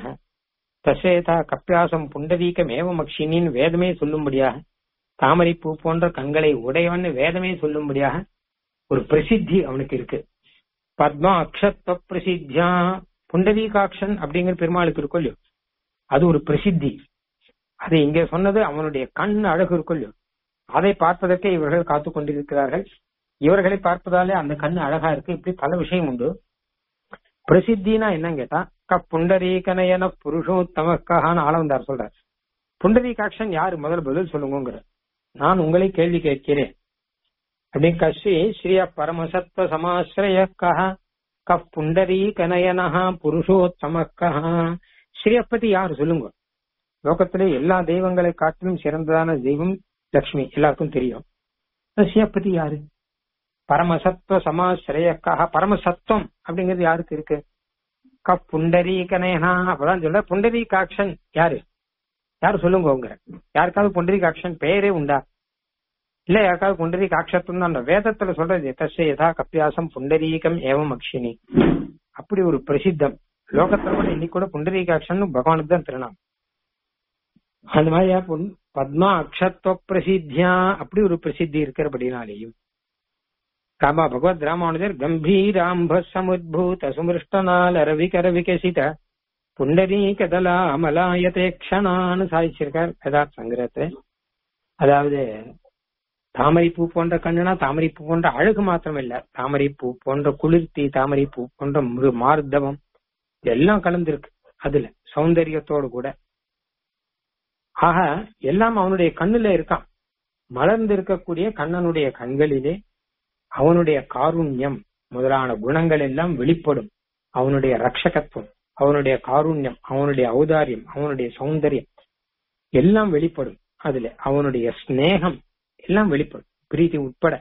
தசேதா கப்பியாசம் புண்டரீகம் ஏவமக்ஷினின் வேதமே சொல்லும்படியாக தாமரை பூ போன்ற கண்களை உடையவன் வேதமே சொல்லும்படியாக ஒரு பிரசித்தி அவனுக்கு இருக்கு பத்மா அக்ஷத்வ பிரசித்தியா புண்டரீகாட்சன் அப்படிங்கிற பெருமாளுக்கு இருக்கும் இல்லையோ அது ஒரு பிரசித்தி அது இங்கே சொன்னது அவனுடைய கண் அழகு இருக்கும் இல்லையோ அதை பார்ப்பதற்கே இவர்கள் காத்து கொண்டிருக்கிறார்கள் இவர்களை பார்ப்பதாலே அந்த கண் அழகா இருக்கு இப்படி பல விஷயம் உண்டு பிரசித்தினா என்னன்னு கேட்டா க புண்டரீகனயன புருஷோத்தமக்கான ஆளவந்தார் சொல்றார் புண்டரீகாட்சன் யாரு முதல் பதில் சொல்லுங்கிற நான் உங்களை கேள்வி கேட்கிறேன் அப்படின்னு கஸ்ரீ ஸ்ரீய பரமசத்வ சமாசிரய கஹ க புண்டரீகனயனஹா புருஷோத்தமக்கஹ ஸ்ரீய பத்தி யாரு சொல்லுங்க லோகத்திலே எல்லா தெய்வங்களை காட்டிலும் சிறந்ததான தெய்வம் லக்ஷ்மி எல்லாருக்கும் தெரியும் ஸ்ரீயப்பதி யாரு பரமசத்துவ சமாசிரயக்காக பரமசத்துவம் அப்படிங்கிறது யாருக்கு இருக்கு க புண்டரீகனேனா அப்பதான் சொல்ற புண்டரீகாட்சன் யாரு யாரு சொல்லுங்க உங்க யாருக்காவது புண்டரீகாட்சன் பெயரே உண்டா இல்ல யாருக்காவது புண்டரி காட்சத்துவம் அந்த வேதத்துல சொல்றது தஸ்ய யதா கப்பியாசம் புண்டரீகம் ஏவம் அக்ஷினி அப்படி ஒரு பிரசித்தம் லோகத்துல கூட இன்னைக்கு கூட புண்டரீகாட்சன் பகவானுக்கு தான் திருநாம் அந்த மாதிரியா புன்- பத்மா அக்ஷத்வ பிரசித்தியா அப்படி ஒரு பிரசித்தி இருக்கிறபடினாலேயும் காமா பகவத் ராமானுஜர் கம்பீராம்ப சமுத்பூத சுமிருஷ்டனால் அரவிகர விகசித புண்டரீகதலா அமலாயதே க்ஷணான்னு சாதிச்சிருக்கார் வேதார்த்த சங்கிரத்துல அதாவது தாமரை பூ போன்ற கண்ணுனா தாமரை பூ போன்ற அழகு மாத்திரம் இல்ல தாமரை பூ போன்ற குளிர்த்தி தாமரை பூ போன்ற மிரு மார்தவம் எல்லாம் கலந்திருக்கு அதுல சௌந்தரியத்தோடு கூட ஆக எல்லாம் அவனுடைய கண்ணுல இருக்கான் மலர்ந்து இருக்கக்கூடிய கண்ணனுடைய கண்களிலே அவனுடைய காருண்யம் முதலான குணங்கள் எல்லாம் வெளிப்படும் அவனுடைய ரட்சகத்துவம் அவனுடைய காருண்யம் அவனுடைய ஔதாரியம் அவனுடைய சௌந்தரியம் எல்லாம் வெளிப்படும் அதுல அவனுடைய ஸ்நேகம் எல்லாம் வெளிப்படும் பிரீத்தி உட்பட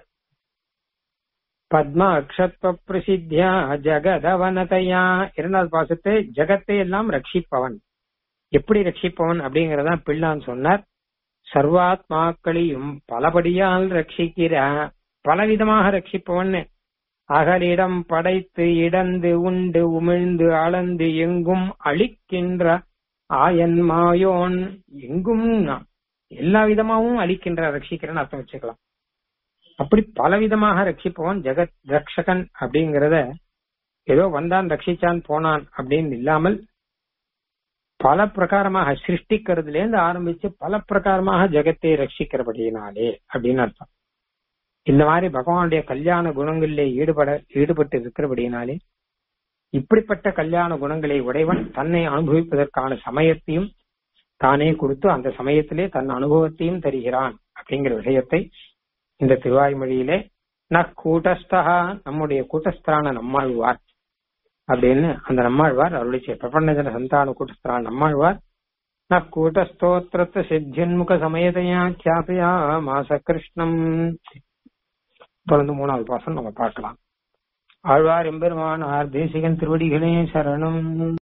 பத்ம அக்ஷத்வ பிரசித்தியா ஜகதவனதையா இரண்டாவது பாசத்தை ஜகத்தை எல்லாம் ரட்சிப்பவன் எப்படி ரட்சிப்பவன் அப்படிங்கறதான் பிள்ளான் சொன்னார் சர்வாத்மாக்களையும் பலபடியால் ரட்சிக்கிற பலவிதமாக ரட்சிப்பவன் அகலிடம் படைத்து இடந்து உண்டு உமிழ்ந்து அளந்து எங்கும் அழிக்கின்ற ஆயன் மாயோன் எங்கும் நான் எல்லா விதமாகவும் அழிக்கின்ற ரட்சிக்கிறேன்னு அர்த்தம் வச்சுக்கலாம் அப்படி பலவிதமாக ரட்சிப்பவன் ஜெகத் ரக்ஷகன் அப்படிங்கறத ஏதோ வந்தான் ரட்சிச்சான் போனான் அப்படின்னு இல்லாமல் பல பிரகாரமாக சிருஷ்டிக்கிறதுல இருந்து ஆரம்பிச்சு பல பிரகாரமாக ஜெகத்தை ரட்சிக்கிறபடியினாலே அப்படின்னு அர்த்தம் இந்த மாதிரி பகவானுடைய கல்யாண குணங்களிலே ஈடுபட ஈடுபட்டு இருக்கிறபடியினாலே இப்படிப்பட்ட கல்யாண குணங்களை உடையவன் தன்னை அனுபவிப்பதற்கான சமயத்தையும் தானே கொடுத்து அந்த சமயத்திலே தன் அனுபவத்தையும் தருகிறான் அப்படிங்கிற விஷயத்தை இந்த திருவாய்மொழியிலே ந கூட்டஸ்தா நம்முடைய கூட்டஸ்தான நம்மாழ்வார் அப்படின்னு அந்த நம்மாழ்வார் அருளிச்ச பிரபஞ்சன சந்தான கூட்டஸ்தான நம்மாழ்வார் ந கூட்டஸ்தோத்திரத்த சித்தியன்முக சமயதையா கியாபையா மாச கிருஷ்ணம் தொடர்ந்து மூணாவது பாசம் நம்ம பார்க்கலாம் ஆழ்வார் எம்பெருமான் ஆர் தேசிகன் திருவடிகளே சரணம்